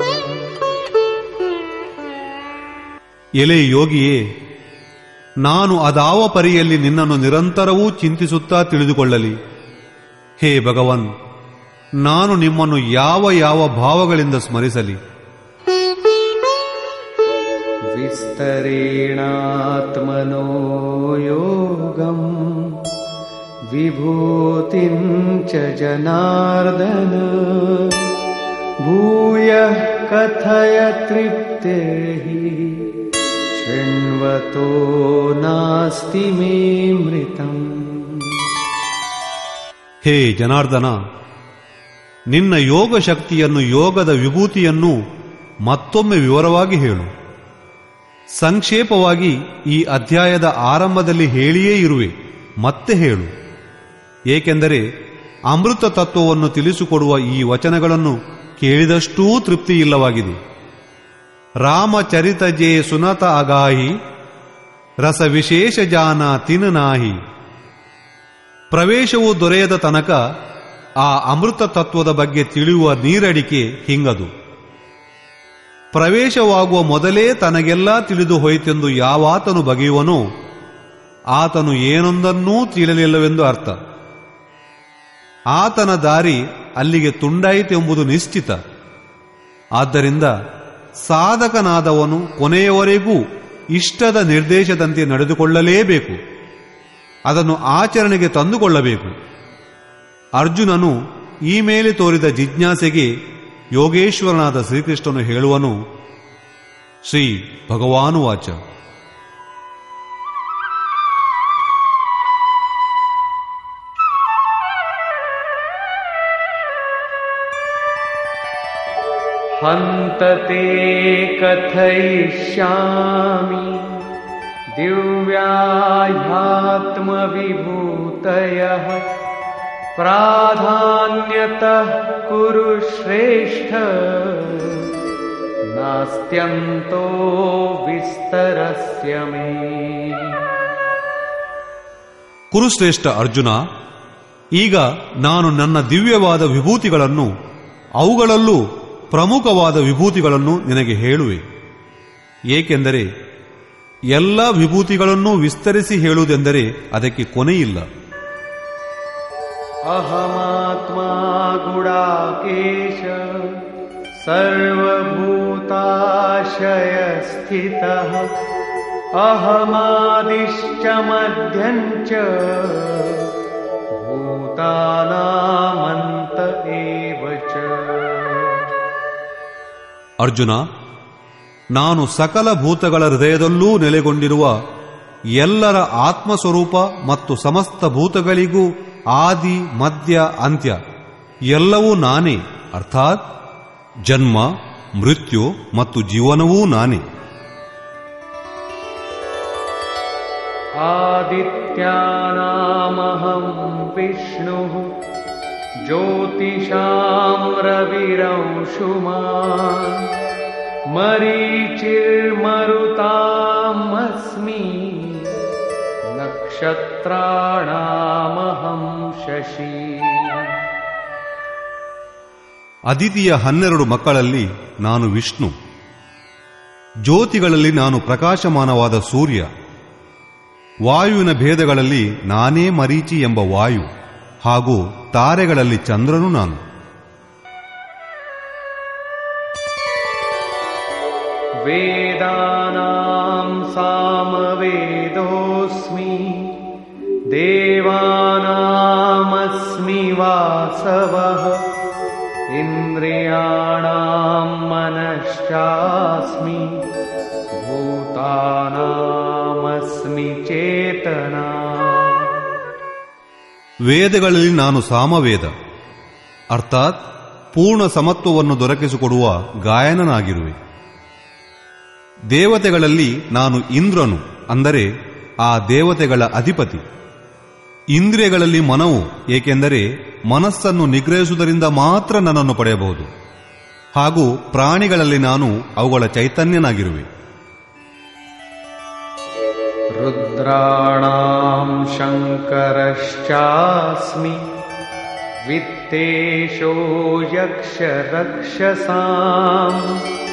ಎಲೆ ಯೋಗಿಯೇ ನಾನು ಅದಾವ ಪರಿಯಲ್ಲಿ ನಿನ್ನನ್ನು ನಿರಂತರವೂ ಚಿಂತಿಸುತ್ತಾ ತಿಳಿದುಕೊಳ್ಳಲಿ ಹೇ ಭಗವನ್ ನಾನು ನಿಮ್ಮನ್ನು ಯಾವ ಯಾವ ಭಾವಗಳಿಂದ ಸ್ಮರಿಸಲಿ विस्तरेणात्मनो योगम् विभूतिं च जनार्दन भूयः कथय तृप्तिर्हि शृण्वतो नास्ति मे मृतम् ಹೇ ಜನಾರ್ದನ ನಿನ್ನ ಯೋಗ ಶಕ್ತಿಯನ್ನು ಯೋಗದ ವಿಭೂತಿಯನ್ನು ಮತ್ತೊಮ್ಮೆ ವಿವರವಾಗಿ ಹೇಳು ಸಂಕ್ಷೇಪವಾಗಿ ಈ ಅಧ್ಯಾಯದ ಆರಂಭದಲ್ಲಿ ಹೇಳಿಯೇ ಇರುವೆ ಮತ್ತೆ ಹೇಳು ಏಕೆಂದರೆ ಅಮೃತ ತತ್ವವನ್ನು ತಿಳಿಸಿಕೊಡುವ ಈ ವಚನಗಳನ್ನು ಕೇಳಿದಷ್ಟೂ ತೃಪ್ತಿಯಿಲ್ಲವಾಗಿದೆ ರಾಮಚರಿತ ಜೇ ಸುನತ ಅಗಾಹಿ ರಸ ವಿಶೇಷ ಜಾನ ತಿನ್ ನಾಹಿ ಪ್ರವೇಶವು ದೊರೆಯದ ತನಕ ಆ ಅಮೃತ ತತ್ವದ ಬಗ್ಗೆ ತಿಳಿಯುವ ನೀರಡಿಕೆ ಹಿಂಗದು ಪ್ರವೇಶವಾಗುವ ಮೊದಲೇ ತನಗೆಲ್ಲ ತಿಳಿದು ಹೋಯಿತೆಂದು ಯಾವಾತನು ಬಗೆಯುವನೋ ಆತನು ಏನೊಂದನ್ನೂ ತಿಳಿಯಲಿಲ್ಲವೆಂದು ಅರ್ಥ ಆತನ ದಾರಿ ಅಲ್ಲಿಗೆ ತುಂಡಾಯಿತೆಂಬುದು ನಿಶ್ಚಿತ ಆದ್ದರಿಂದ ಸಾಧಕನಾದವನು ಕೊನೆಯವರೆಗೂ ಇಷ್ಟದ ನಿರ್ದೇಶದಂತೆ ನಡೆದುಕೊಳ್ಳಲೇಬೇಕು ಅದನ್ನು ಆಚರಣೆಗೆ ತಂದುಕೊಳ್ಳಬೇಕು ಅರ್ಜುನನು ಈ ಮೇಲೆ ತೋರಿದ ಜಿಜ್ಞಾಸೆಗೆ ಯೋಗೇಶ್ವರನಾದ ಶ್ರೀಕೃಷ್ಣನು ಹೇಳುವನು ಶ್ರೀ ಭಗವಾನುವಾಚ हन्त ते कथयिष्यामि दिव्याह्यात्मविभूतयः प्राधान्यतः कुरु श्रेष्ठ नास्त्यन्तो विस्तरस्य मे ಕುರುಶ್ರೇಷ್ಠ ಅರ್ಜುನ ಈಗ ನಾನು ನನ್ನ ದಿವ್ಯವಾದ ವಿಭೂತಿಗಳನ್ನು ಅವುಗಳಲ್ಲೂ ಪ್ರಮುಖವಾದ ವಿಭೂತಿಗಳನ್ನು ನಿನಗೆ ಹೇಳುವೆ ಏಕೆಂದರೆ ಎಲ್ಲ ವಿಭೂತಿಗಳನ್ನೂ ವಿಸ್ತರಿಸಿ ಹೇಳುವುದೆಂದರೆ ಅದಕ್ಕೆ ಕೊನೆಯಿಲ್ಲ अहमात्मा गुडाकेश सर्वभूताशयस्थितः अहमादिश्च मध्यम् च भूतानामन्त एव च ಅರ್ಜುನ ನಾನು ಸಕಲ ಭೂತಗಳ ಹೃದಯದಲ್ಲೂ ನೆಲೆಗೊಂಡಿರುವ ಎಲ್ಲರ ಆತ್ಮಸ್ವರೂಪ ಮತ್ತು ಸಮಸ್ತ ಭೂತಗಳಿಗೂ ಆದಿ ಮಧ್ಯ ಅಂತ್ಯ ಎಲ್ಲವೂ ನಾನೇ ಅರ್ಥಾತ್ ಜನ್ಮ ಮೃತ್ಯು ಮತ್ತು ಜೀವನವೂ ನಾನೇ आदित्यानामहं विष्णुः ज्योतिषां रविरंशुमान् मरीचिर्मरुतामस्मि नक्षत्राणामहं शशी ಅದಿತಿಯ ಹನ್ನೆರಡು ಮಕ್ಕಳಲ್ಲಿ ನಾನು ವಿಷ್ಣು ಜ್ಯೋತಿಗಳಲ್ಲಿ ನಾನು ಪ್ರಕಾಶಮಾನವಾದ ಸೂರ್ಯ ವಾಯುವಿನ ಭೇದಗಳಲ್ಲಿ ನಾನೇ ಮರೀಚಿ ಎಂಬ ವಾಯು ಹಾಗೂ ತಾರೆಗಳಲ್ಲಿ ಚಂದ್ರನು ನಾನು वेदानां सामवेदोऽस्मि देवानामस्मि वासवः इन्द्रियाणां मनश्चास्मि भूतानामस्मि चेतना ವೇದಗಳಲ್ಲಿ ನಾನು ಸಾಮವೇದ ಅರ್ಥಾತ್ ಪೂರ್ಣ ಸಮತ್ವವನ್ನು ದೊರಕಿಸಿಕೊಡುವ ಗಾಯನನಾಗಿರುವೆ ದೇವತೆಗಳಲ್ಲಿ ನಾನು ಇಂದ್ರನು ಅಂದರೆ ಆ ದೇವತೆಗಳ ಅಧಿಪತಿ ಇಂದ್ರಿಯಗಳಲ್ಲಿ ಮನವು ಏಕೆಂದರೆ ಮನಸ್ಸನ್ನು ನಿಗ್ರಹಿಸುವುದರಿಂದ ಮಾತ್ರ ನನ್ನನ್ನು ಪಡೆಯಬಹುದು ಹಾಗೂ ಪ್ರಾಣಿಗಳಲ್ಲಿ ನಾನು ಅವುಗಳ ಚೈತನ್ಯನಾಗಿರುವೆ रुद्राणां शङ्करश्चास्मि वित्तेषो यक्षरक्षसाम्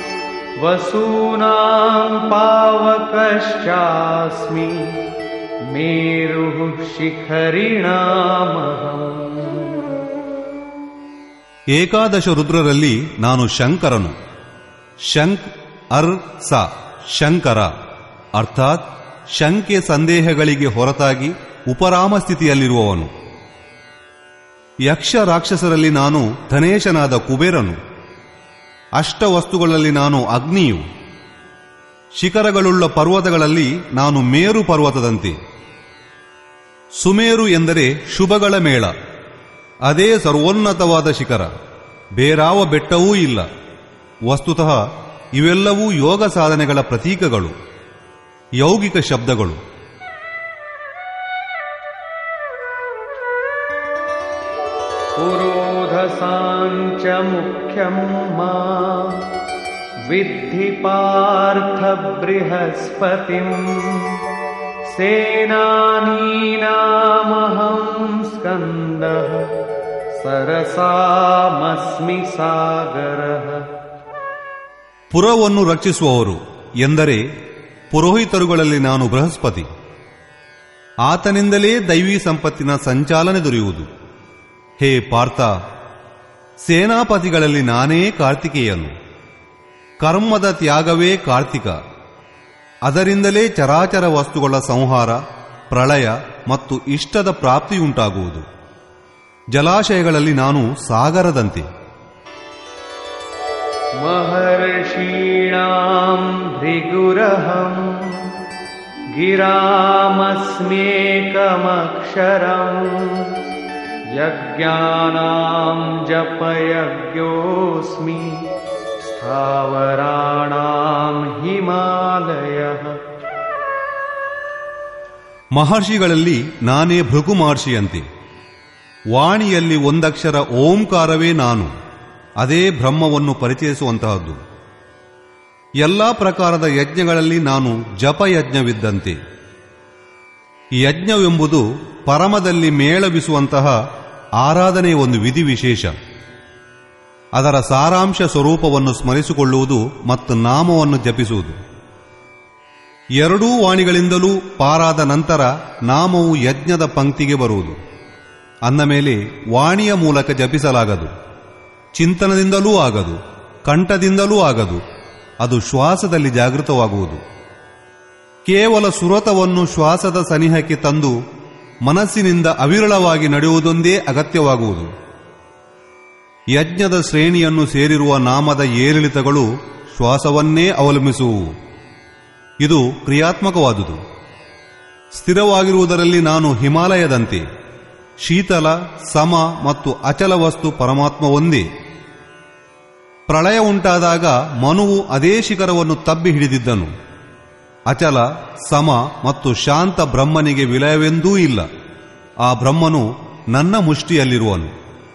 वसूनां पावकश्चास्मि मेरुः शिखरिणामहम् ಏಕಾದಶ ರುದ್ರರಲ್ಲಿ ನಾನು ಶಂಕರನು ಶಂಕ್ ಅರ್ ಸ ಶಂಕರ ಅರ್ಥಾತ್ ಶಂಕೆ ಸಂದೇಹಗಳಿಗೆ ಹೊರತಾಗಿ ಉಪರಾಮ ಸ್ಥಿತಿಯಲ್ಲಿರುವವನು ಯಕ್ಷ ರಾಕ್ಷಸರಲ್ಲಿ ನಾನು ಧನೇಶನಾದ ಕುಬೇರನು ಅಷ್ಟವಸ್ತುಗಳಲ್ಲಿ ನಾನು ಅಗ್ನಿಯು ಶಿಖರಗಳುಳ್ಳ ಪರ್ವತಗಳಲ್ಲಿ ನಾನು ಮೇರು ಪರ್ವತದಂತೆ ಸುಮೇರು ಎಂದರೆ ಶುಭಗಳ ಮೇಳ ಅದೇ ಸರ್ವೋನ್ನತವಾದ ಶಿಖರ ಬೇರಾವ ಬೆಟ್ಟವೂ ಇಲ್ಲ ವಸ್ತುತಃ ಇವೆಲ್ಲವೂ ಯೋಗ ಸಾಧನೆಗಳ ಪ್ರತೀಕಗಳು ಯೌಗಿಕ ಶಬ್ದಗಳು पुरोधसाञ्च मुख्यं मा विद्धि पार्थ बृहस्पतिम् सेनानीनामहं स्कन्दः सरसामस्मि सागरः ಪುರವನ್ನು ರಕ್ಷಿಸುವವರು ಎಂದರೆ ಪುರೋಹಿತರುಗಳಲ್ಲಿ ನಾನು ಬೃಹಸ್ಪತಿ ಆತನಿಂದಲೇ ದೈವೀ ಸಂಪತ್ತಿನ ಸಂಚಾಲನೆ ದೊರೆಯುವುದು ಹೇ ಪಾರ್ಥ ಸೇನಾಪತಿಗಳಲ್ಲಿ ನಾನೇ ಕಾರ್ತಿಕೇಯನು ಕರ್ಮದ ತ್ಯಾಗವೇ ಕಾರ್ತಿಕ ಅದರಿಂದಲೇ ಚರಾಚರ ವಸ್ತುಗಳ ಸಂಹಾರ ಪ್ರಳಯ ಮತ್ತು ಇಷ್ಟದ ಪ್ರಾಪ್ತಿಯುಂಟಾಗುವುದು ಜಲಾಶಯಗಳಲ್ಲಿ ನಾನು ಸಾಗರದಂತೆ महर्षीणां भृगुरहम् गिरामस्म्येकमक्षरम् यज्ञानां जपयज्ञोऽस्मि स्थावराणां हिमालयः ಮಹರ್ಷಿಗಳಲ್ಲಿ ನಾನೇ ಭೃಗು ಮಹರ್ಷಿಯಂತೆ ವಾಣಿಯಲ್ಲಿ ಒಂದಕ್ಷರ ಓಂಕಾರವೇ ನಾನು ಅದೇ ಬ್ರಹ್ಮವನ್ನು ಪರಿಚಯಿಸುವಂತಹದ್ದು ಎಲ್ಲಾ ಪ್ರಕಾರದ ಯಜ್ಞಗಳಲ್ಲಿ ನಾನು ಜಪಯಜ್ಞವಿದ್ದಂತೆ ಯಜ್ಞವೆಂಬುದು ಪರಮದಲ್ಲಿ ಮೇಳವಿಸುವಂತಹ ಆರಾಧನೆಯ ಒಂದು ವಿಧಿವಿಶೇಷ ಅದರ ಸಾರಾಂಶ ಸ್ವರೂಪವನ್ನು ಸ್ಮರಿಸಿಕೊಳ್ಳುವುದು ಮತ್ತು ನಾಮವನ್ನು ಜಪಿಸುವುದು ಎರಡೂ ವಾಣಿಗಳಿಂದಲೂ ಪಾರಾದ ನಂತರ ನಾಮವು ಯಜ್ಞದ ಪಂಕ್ತಿಗೆ ಬರುವುದು ಅಂದ ಮೇಲೆ ವಾಣಿಯ ಮೂಲಕ ಜಪಿಸಲಾಗದು ಚಿಂತನದಿಂದಲೂ ಆಗದು ಕಂಠದಿಂದಲೂ ಆಗದು ಅದು ಶ್ವಾಸದಲ್ಲಿ ಜಾಗೃತವಾಗುವುದು ಕೇವಲ ಸುರತವನ್ನು ಶ್ವಾಸದ ಸನಿಹಕ್ಕೆ ತಂದು ಮನಸ್ಸಿನಿಂದ ಅವಿರಳವಾಗಿ ನಡೆಯುವುದೊಂದೇ ಅಗತ್ಯವಾಗುವುದು ಯಜ್ಞದ ಶ್ರೇಣಿಯನ್ನು ಸೇರಿರುವ ನಾಮದ ಏರಿಳಿತಗಳು ಶ್ವಾಸವನ್ನೇ ಅವಲಂಬಿಸುವು ಇದು ಕ್ರಿಯಾತ್ಮಕವಾದುದು ಸ್ಥಿರವಾಗಿರುವುದರಲ್ಲಿ ನಾನು ಹಿಮಾಲಯದಂತೆ ಶೀತಲ ಸಮ ಮತ್ತು ಅಚಲ ವಸ್ತು ಪರಮಾತ್ಮ ಒಂದೇ ಪ್ರಳಯ ಉಂಟಾದಾಗ ಮನುವು ಅದೇ ಶಿಖರವನ್ನು ತಬ್ಬಿ ಹಿಡಿದಿದ್ದನು ಅಚಲ ಸಮ ಮತ್ತು ಶಾಂತ ಬ್ರಹ್ಮನಿಗೆ ವಿಲಯವೆಂದೂ ಇಲ್ಲ ಆ ಬ್ರಹ್ಮನು ನನ್ನ ಮುಷ್ಟಿಯಲ್ಲಿರುವನು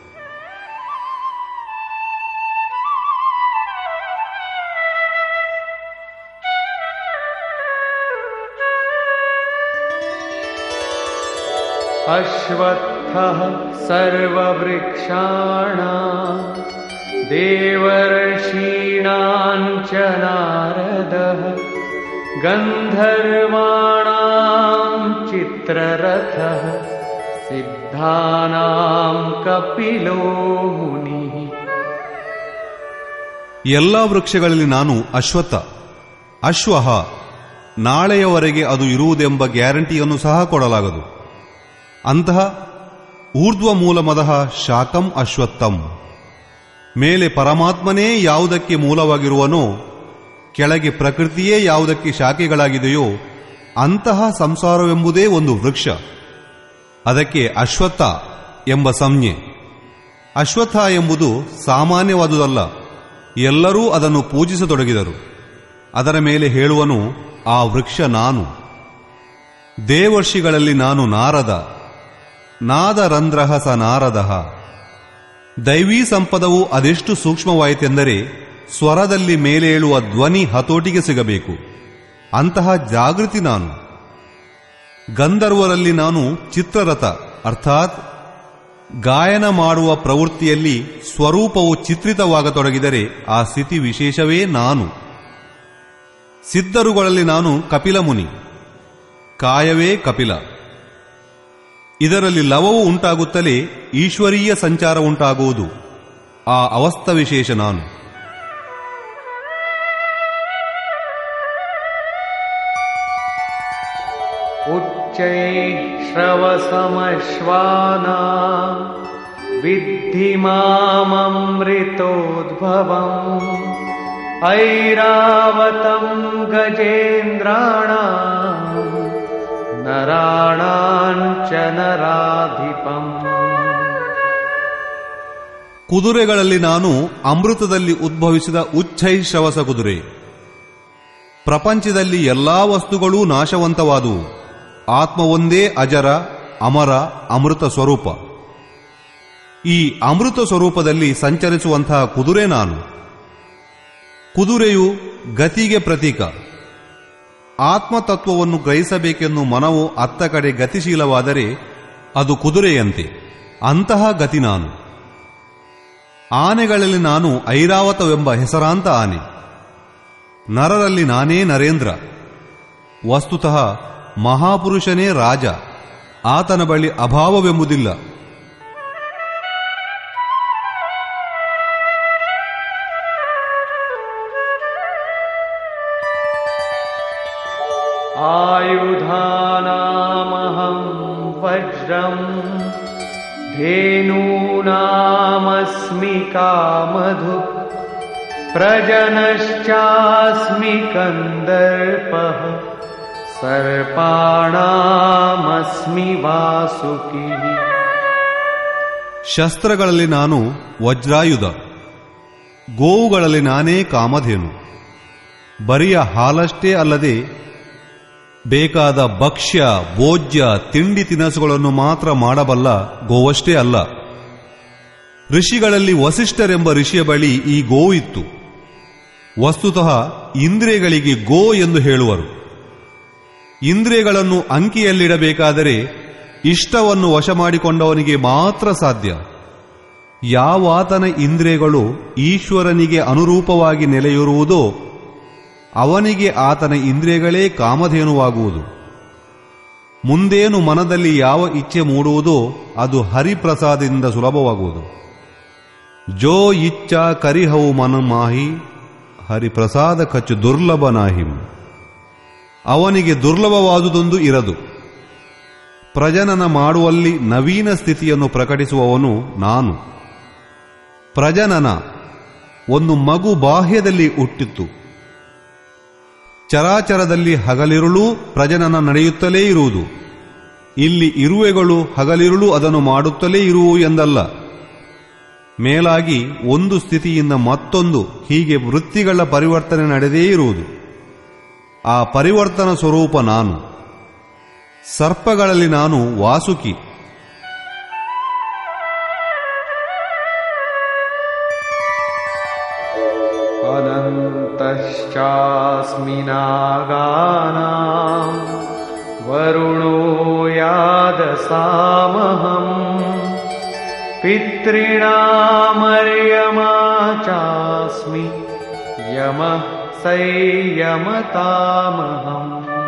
अश्वत्थः सर्ववृक्षाणां देवर्षीणां च नारदः गन्धर्वाणां चित्ररथः सिद्धानां कपिलो मुनिः ಎಲ್ಲ ವೃಕ್ಷಗಳಲ್ಲಿ ನಾನು ಅಶ್ವತ್ಥ ಅಶ್ವಹ ನಾಳೆಯವರೆಗೆ ಅದು ಇರುವುದೆಂಬ ಗ್ಯಾರಂಟಿಯನ್ನು ಸಹ ಕೊಡಲಾಗದು ಅಂತಹ ಊರ್ಧ್ವ ಮೂಲ ಮದಃ ಶಾಕಂ ಅಶ್ವತ್ಥಂ ಮೇಲೆ ಪರಮಾತ್ಮನೇ ಯಾವುದಕ್ಕೆ ಮೂಲವಾಗಿರುವನೋ ಕೆಳಗೆ ಪ್ರಕೃತಿಯೇ ಯಾವುದಕ್ಕೆ ಶಾಖೆಗಳಾಗಿದೆಯೋ ಅಂತಹ ಸಂಸಾರವೆಂಬುದೇ ಒಂದು ವೃಕ್ಷ ಅದಕ್ಕೆ ಅಶ್ವತ್ಥ ಎಂಬ ಸಂಜ್ಞೆ ಅಶ್ವತ್ಥ ಎಂಬುದು ಸಾಮಾನ್ಯವಾದುದಲ್ಲ ಎಲ್ಲರೂ ಅದನ್ನು ಪೂಜಿಸತೊಡಗಿದರು ಅದರ ಮೇಲೆ ಹೇಳುವನು ಆ ವೃಕ್ಷ ನಾನು ದೇವರ್ಷಿಗಳಲ್ಲಿ ನಾನು ನಾರದ ನಾದರಂಧ್ರಹ ಸ ನಾರದಃ ದೈವೀ ಸಂಪದವು ಅದೆಷ್ಟು ಸೂಕ್ಷ್ಮವಾಯಿತೆಂದರೆ ಸ್ವರದಲ್ಲಿ ಮೇಲೇಳುವ ಧ್ವನಿ ಹತೋಟಿಗೆ ಸಿಗಬೇಕು ಅಂತಹ ಜಾಗೃತಿ ನಾನು ಗಂಧರ್ವರಲ್ಲಿ ನಾನು ಚಿತ್ರರಥ ಅರ್ಥಾತ್ ಗಾಯನ ಮಾಡುವ ಪ್ರವೃತ್ತಿಯಲ್ಲಿ ಸ್ವರೂಪವು ಚಿತ್ರಿತವಾಗತೊಡಗಿದರೆ ಆ ಸ್ಥಿತಿ ವಿಶೇಷವೇ ನಾನು ಸಿದ್ಧರುಗಳಲ್ಲಿ ನಾನು ಕಪಿಲ ಮುನಿ ಕಾಯವೇ ಕಪಿಲ ಇದರಲ್ಲಿ ಲವವು ಉಂಟಾಗುತ್ತಲೇ ಈಶ್ವರೀಯ ಸಂಚಾರ ಉಂಟಾಗುವುದು ಆ ಅವಸ್ಥ ವಿಶೇಷ ನಾನು उच्चैः श्रवसमश्वाना विद्धि माममृतोद्भवम् ऐरावतं गजेन्द्राणाम् नराणां च नराधिपम् ಕುದುರೆಗಳಲ್ಲಿ ನಾನು ಅಮೃತದಲ್ಲಿ ಉದ್ಭವಿಸಿದ ಉಚ್ಛೈಶ್ರವಸ ಕುದುರೆ ಪ್ರಪಂಚದಲ್ಲಿ ಎಲ್ಲಾ ವಸ್ತುಗಳೂ ನಾಶವಂತವಾದುವು ಆತ್ಮ ಒಂದೇ ಅಜರ ಅಮರ ಅಮೃತ ಸ್ವರೂಪ ಈ ಅಮೃತ ಸ್ವರೂಪದಲ್ಲಿ ಸಂಚರಿಸುವಂತಹ ಕುದುರೆ ನಾನು ಕುದುರೆಯು ಗತಿಗೆ ಪ್ರತೀಕ ಆತ್ಮತತ್ವವನ್ನು ಗ್ರಹಿಸಬೇಕೆನ್ನು ಮನವು ಅತ್ತ ಕಡೆ ಗತಿಶೀಲವಾದರೆ ಅದು ಕುದುರೆಯಂತೆ ಅಂತಹ ಗತಿ ನಾನು ಆನೆಗಳಲ್ಲಿ ನಾನು ಐರಾವತವೆಂಬ ಹೆಸರಾಂತ ಆನೆ ನರರಲ್ಲಿ ನಾನೇ ನರೇಂದ್ರ ವಸ್ತುತಃ ಮಹಾಪುರುಷನೇ ರಾಜ ಆತನ ಬಳಿ ಅಭಾವವೆಂಬುದಿಲ್ಲ आयुधानामहं वज्रम् धेनूनामस्मि कामधु प्रजनश्चास्मि कन्दर्पः सर्पाणामस्मि वासुकिः ಶಸ್ತ್ರಗಳಲ್ಲಿ ನಾನು ವಜ್ರಾಯುಧ ಗೋವುಗಳಲ್ಲಿ ನಾನೇ ಕಾಮಧೇನು ಬರಿಯ ಹಾಲಷ್ಟೇ ಅಲ್ಲದೆ ಬೇಕಾದ ಭಕ್ಷ್ಯ ಭೋಜ್ಯ ತಿಂಡಿ ತಿನಸುಗಳನ್ನು ಮಾತ್ರ ಮಾಡಬಲ್ಲ ಗೋವಷ್ಟೇ ಅಲ್ಲ ಋಷಿಗಳಲ್ಲಿ ವಸಿಷ್ಠರೆಂಬ ಋಷಿಯ ಬಳಿ ಈ ಗೋವು ಇತ್ತು ವಸ್ತುತಃ ಇಂದ್ರಿಯಗಳಿಗೆ ಗೋ ಎಂದು ಹೇಳುವರು ಇಂದ್ರಿಯಗಳನ್ನು ಅಂಕಿಯಲ್ಲಿಡಬೇಕಾದರೆ ಇಷ್ಟವನ್ನು ವಶ ಮಾಡಿಕೊಂಡವನಿಗೆ ಮಾತ್ರ ಸಾಧ್ಯ ಯಾವಾತನ ಇಂದ್ರಿಯಗಳು ಈಶ್ವರನಿಗೆ ಅನುರೂಪವಾಗಿ ನೆಲೆಯಿರುವುದೋ ಅವನಿಗೆ ಆತನ ಇಂದ್ರಿಯಗಳೇ ಕಾಮಧೇನುವಾಗುವುದು ಮುಂದೇನು ಮನದಲ್ಲಿ ಯಾವ ಇಚ್ಛೆ ಮೂಡುವುದೋ ಅದು ಹರಿಪ್ರಸಾದದಿಂದ ಸುಲಭವಾಗುವುದು ಜೋ ಇಚ್ಛ ಕರಿಹವು ಮನ ಮಾಹಿ ಹರಿಪ್ರಸಾದ ಖಚ್ಚು ದುರ್ಲಭ ನಾಹಿಂ ಅವನಿಗೆ ದುರ್ಲಭವಾದುದೊಂದು ಇರದು ಪ್ರಜನನ ಮಾಡುವಲ್ಲಿ ನವೀನ ಸ್ಥಿತಿಯನ್ನು ಪ್ರಕಟಿಸುವವನು ನಾನು ಪ್ರಜನನ ಒಂದು ಮಗು ಬಾಹ್ಯದಲ್ಲಿ ಹುಟ್ಟಿತ್ತು ಚರಾಚರದಲ್ಲಿ ಹಗಲಿರುಳು ಪ್ರಜನನ ನಡೆಯುತ್ತಲೇ ಇರುವುದು ಇಲ್ಲಿ ಇರುವೆಗಳು ಹಗಲಿರುಳು ಅದನ್ನು ಮಾಡುತ್ತಲೇ ಇರುವು ಎಂದಲ್ಲ ಮೇಲಾಗಿ ಒಂದು ಸ್ಥಿತಿಯಿಂದ ಮತ್ತೊಂದು ಹೀಗೆ ವೃತ್ತಿಗಳ ಪರಿವರ್ತನೆ ನಡೆದೇ ಇರುವುದು ಆ ಪರಿವರ್ತನ ಸ್ವರೂಪ ನಾನು ಸರ್ಪಗಳಲ್ಲಿ ನಾನು ವಾಸುಕಿ अनन्तश्चास्मि नागानाम् वरुणो यादसामहम् पितॄणामर्यमा चास्मि यमः संयमतामहम्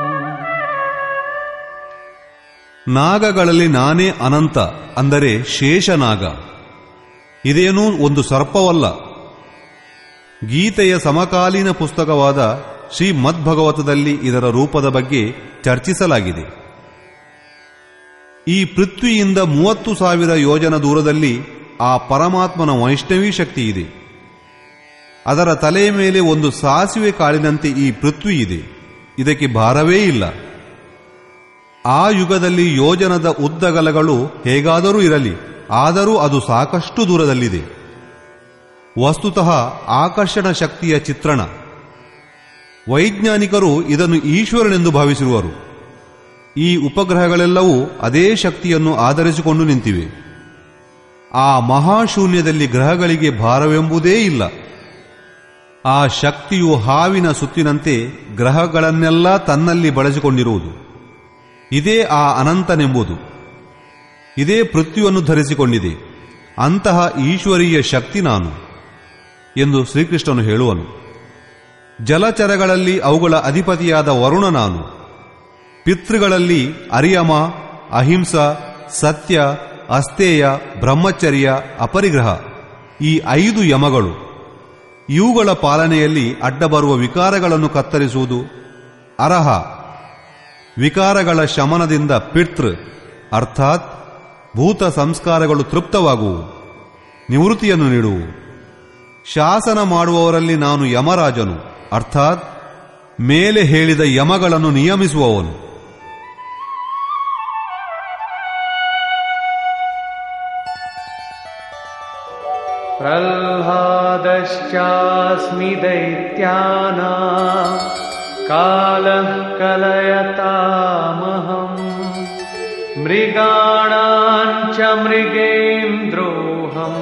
ನಾಗಗಳಲ್ಲಿ ನಾನೇ ಅನಂತ ಅಂದರೆ ಶೇಷನಾಗ ಇದೇನೂ ಒಂದು ಸರ್ಪವಲ್ಲ ಗೀತೆಯ ಸಮಕಾಲೀನ ಪುಸ್ತಕವಾದ ಶ್ರೀ ಮದ್ಭಗವತದಲ್ಲಿ ಇದರ ರೂಪದ ಬಗ್ಗೆ ಚರ್ಚಿಸಲಾಗಿದೆ ಈ ಪೃಥ್ವಿಯಿಂದ ಮೂವತ್ತು ಸಾವಿರ ಯೋಜನ ದೂರದಲ್ಲಿ ಆ ಪರಮಾತ್ಮನ ವೈಷ್ಣವಿ ಶಕ್ತಿ ಇದೆ ಅದರ ತಲೆಯ ಮೇಲೆ ಒಂದು ಸಾಸಿವೆ ಕಾಳಿನಂತೆ ಈ ಪೃಥ್ವಿ ಇದೆ ಇದಕ್ಕೆ ಭಾರವೇ ಇಲ್ಲ ಆ ಯುಗದಲ್ಲಿ ಯೋಜನದ ಉದ್ದಗಲಗಳು ಹೇಗಾದರೂ ಇರಲಿ ಆದರೂ ಅದು ಸಾಕಷ್ಟು ದೂರದಲ್ಲಿದೆ ವಸ್ತುತಃ ಆಕರ್ಷಣ ಶಕ್ತಿಯ ಚಿತ್ರಣ ವೈಜ್ಞಾನಿಕರು ಇದನ್ನು ಈಶ್ವರನೆಂದು ಭಾವಿಸಿರುವರು ಈ ಉಪಗ್ರಹಗಳೆಲ್ಲವೂ ಅದೇ ಶಕ್ತಿಯನ್ನು ಆಧರಿಸಿಕೊಂಡು ನಿಂತಿವೆ ಆ ಮಹಾಶೂನ್ಯದಲ್ಲಿ ಗ್ರಹಗಳಿಗೆ ಭಾರವೆಂಬುದೇ ಇಲ್ಲ ಆ ಶಕ್ತಿಯು ಹಾವಿನ ಸುತ್ತಿನಂತೆ ಗ್ರಹಗಳನ್ನೆಲ್ಲ ತನ್ನಲ್ಲಿ ಬಳಸಿಕೊಂಡಿರುವುದು ಇದೇ ಆ ಅನಂತನೆಂಬುದು ಇದೇ ಪೃಥ್ವಿಯನ್ನು ಧರಿಸಿಕೊಂಡಿದೆ ಅಂತಹ ಈಶ್ವರೀಯ ಶಕ್ತಿ ನಾನು ಎಂದು ಶ್ರೀಕೃಷ್ಣನು ಹೇಳುವನು ಜಲಚರಗಳಲ್ಲಿ ಅವುಗಳ ಅಧಿಪತಿಯಾದ ವರುಣ ನಾನು ಪಿತೃಗಳಲ್ಲಿ ಅರಿಯಮ ಅಹಿಂಸ ಸತ್ಯ ಅಸ್ತೇಯ ಬ್ರಹ್ಮಚರ್ಯ ಅಪರಿಗ್ರಹ ಈ ಐದು ಯಮಗಳು ಇವುಗಳ ಪಾಲನೆಯಲ್ಲಿ ಅಡ್ಡಬರುವ ವಿಕಾರಗಳನ್ನು ಕತ್ತರಿಸುವುದು ಅರಹ ವಿಕಾರಗಳ ಶಮನದಿಂದ ಪಿತೃ ಅರ್ಥಾತ್ ಭೂತ ಸಂಸ್ಕಾರಗಳು ತೃಪ್ತವಾಗುವು ನಿವೃತ್ತಿಯನ್ನು ನೀಡುವು ಶಾಸನ ಮಾಡುವವರಲ್ಲಿ ನಾನು ಯಮರಾಜನು ಅರ್ಥಾತ್ ಮೇಲೆ ಹೇಳಿದ ಯಮಗಳನ್ನು ನಿಯಮಿಸುವವನು प्रह्लादश्चास्मि दैत्यानाम् कालः कलयतामहम् मृगाणाम् च मृगेन्द्रोऽहम्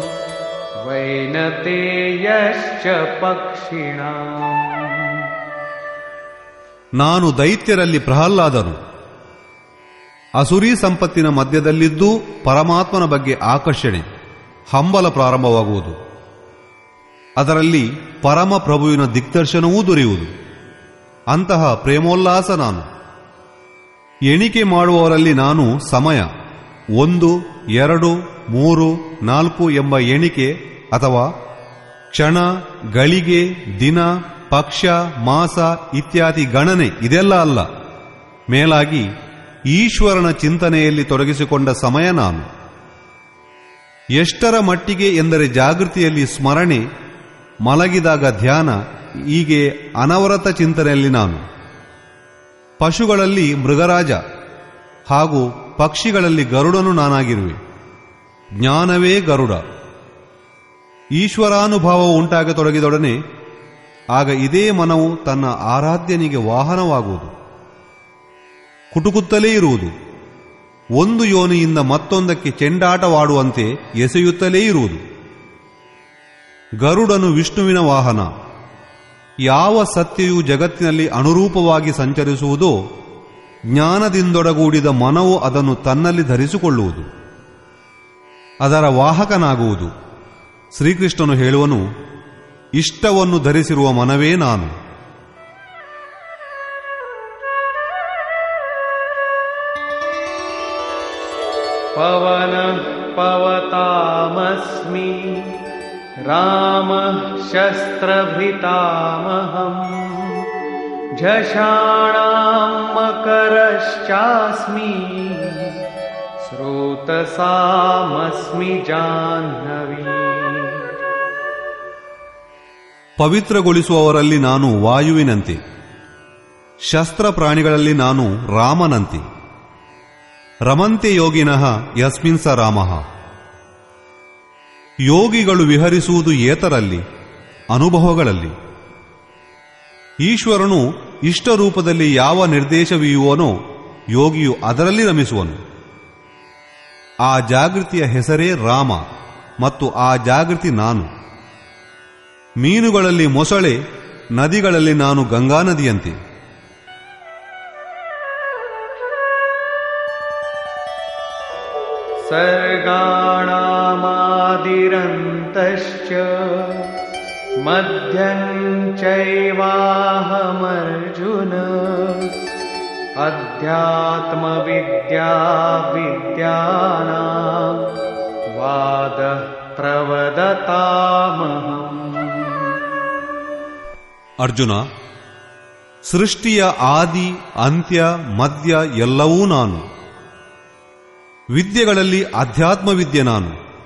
वैनतेयश्च पक्षिणाम् ನಾನು ದೈತ್ಯರಲ್ಲಿ ಪ್ರಹ್ಲಾದನು ಅಸುರಿ ಸಂಪತ್ತಿನ ಮಧ್ಯದಲ್ಲಿದ್ದೂ ಪರಮಾತ್ಮನ ಬಗ್ಗೆ ಆಕರ್ಷಣೆ ಹಂಬಲ ಪ್ರಾರಂಭವಾಗುವುದು ಅದರಲ್ಲಿ ಪರಮ ಪ್ರಭುವಿನ ದಿಗ್ದರ್ಶನವೂ ದೊರೆಯುವುದು ಅಂತಹ ಪ್ರೇಮೋಲ್ಲಾಸ ನಾನು ಎಣಿಕೆ ಮಾಡುವವರಲ್ಲಿ ನಾನು ಸಮಯ ಒಂದು ಎರಡು ಮೂರು ನಾಲ್ಕು ಎಂಬ ಎಣಿಕೆ ಅಥವಾ ಕ್ಷಣ ಗಳಿಗೆ ದಿನ ಪಕ್ಷ ಮಾಸ ಇತ್ಯಾದಿ ಗಣನೆ ಇದೆಲ್ಲ ಅಲ್ಲ ಮೇಲಾಗಿ ಈಶ್ವರನ ಚಿಂತನೆಯಲ್ಲಿ ತೊಡಗಿಸಿಕೊಂಡ ಸಮಯ ನಾನು ಎಷ್ಟರ ಮಟ್ಟಿಗೆ ಎಂದರೆ ಜಾಗೃತಿಯಲ್ಲಿ ಸ್ಮರಣೆ ಮಲಗಿದಾಗ ಧ್ಯಾನ ಹೀಗೆ ಅನವರತ ಚಿಂತನೆಯಲ್ಲಿ ನಾನು ಪಶುಗಳಲ್ಲಿ ಮೃಗರಾಜ ಹಾಗೂ ಪಕ್ಷಿಗಳಲ್ಲಿ ಗರುಡನು ನಾನಾಗಿರುವೆ ಜ್ಞಾನವೇ ಗರುಡ ಈಶ್ವರಾನುಭಾವ ಉಂಟಾಗತೊಡಗಿದೊಡನೆ ಆಗ ಇದೇ ಮನವು ತನ್ನ ಆರಾಧ್ಯನಿಗೆ ವಾಹನವಾಗುವುದು ಕುಟುಕುತ್ತಲೇ ಇರುವುದು ಒಂದು ಯೋನಿಯಿಂದ ಮತ್ತೊಂದಕ್ಕೆ ಚೆಂಡಾಟವಾಡುವಂತೆ ಎಸೆಯುತ್ತಲೇ ಇರುವುದು ಗರುಡನು ವಿಷ್ಣುವಿನ ವಾಹನ ಯಾವ ಸತ್ಯವು ಜಗತ್ತಿನಲ್ಲಿ ಅನುರೂಪವಾಗಿ ಸಂಚರಿಸುವುದೋ ಜ್ಞಾನದಿಂದೊಡಗೂಡಿದ ಮನವು ಅದನ್ನು ತನ್ನಲ್ಲಿ ಧರಿಸಿಕೊಳ್ಳುವುದು ಅದರ ವಾಹಕನಾಗುವುದು ಶ್ರೀಕೃಷ್ಣನು ಹೇಳುವನು ಇಷ್ಟವನ್ನು ಧರಿಸಿರುವ ಮನವೇ ನಾನು पवनः पवतामस्मि रामः शस्त्रभृतामहम् झषाणाम् मकरश्चास्मि स्रोतसामस्मि जाह्नवी ಪವಿತ್ರಗೊಳಿಸುವವರಲ್ಲಿ ನಾನು ವಾಯುವಿನಂತೆ ಶಸ್ತ್ರ ಪ್ರಾಣಿಗಳಲ್ಲಿ ನಾನು ರಾಮನಂತೆ ರಮಂತೆ ಯೋಗಿನಃ ಯಸ್ಮಿನ್ ಸ ರಾಮಃ ಯೋಗಿಗಳು ವಿಹರಿಸುವುದು ಏತರಲ್ಲಿ ಅನುಭವಗಳಲ್ಲಿ ಈಶ್ವರನು ಇಷ್ಟ ರೂಪದಲ್ಲಿ ಯಾವ ನಿರ್ದೇಶವೀಯುವನೋ ಯೋಗಿಯು ಅದರಲ್ಲಿ ರಮಿಸುವನು ಆ ಜಾಗೃತಿಯ ಹೆಸರೇ ರಾಮ ಮತ್ತು ಆ ಜಾಗೃತಿ ನಾನು ಮೀನುಗಳಲ್ಲಿ ಮೊಸಳೆ ನದಿಗಳಲ್ಲಿ ನಾನು ಗಂಗಾ ನದಿಯಂತೆ सर्गाणामादिरन्तश्च मध्यम् चैवाहमर्जुन अध्यात्मविद्या विद्यानाम् वादः प्रवदतामहम् ಅರ್ಜುನ ಸೃಷ್ಟಿಯ ಆದಿ ಅಂತ್ಯ ಮಧ್ಯ ಎಲ್ಲವೂ ನಾನು ವಿದ್ಯೆಗಳಲ್ಲಿ ಅಧ್ಯಾತ್ಮ ವಿದ್ಯೆ ನಾನು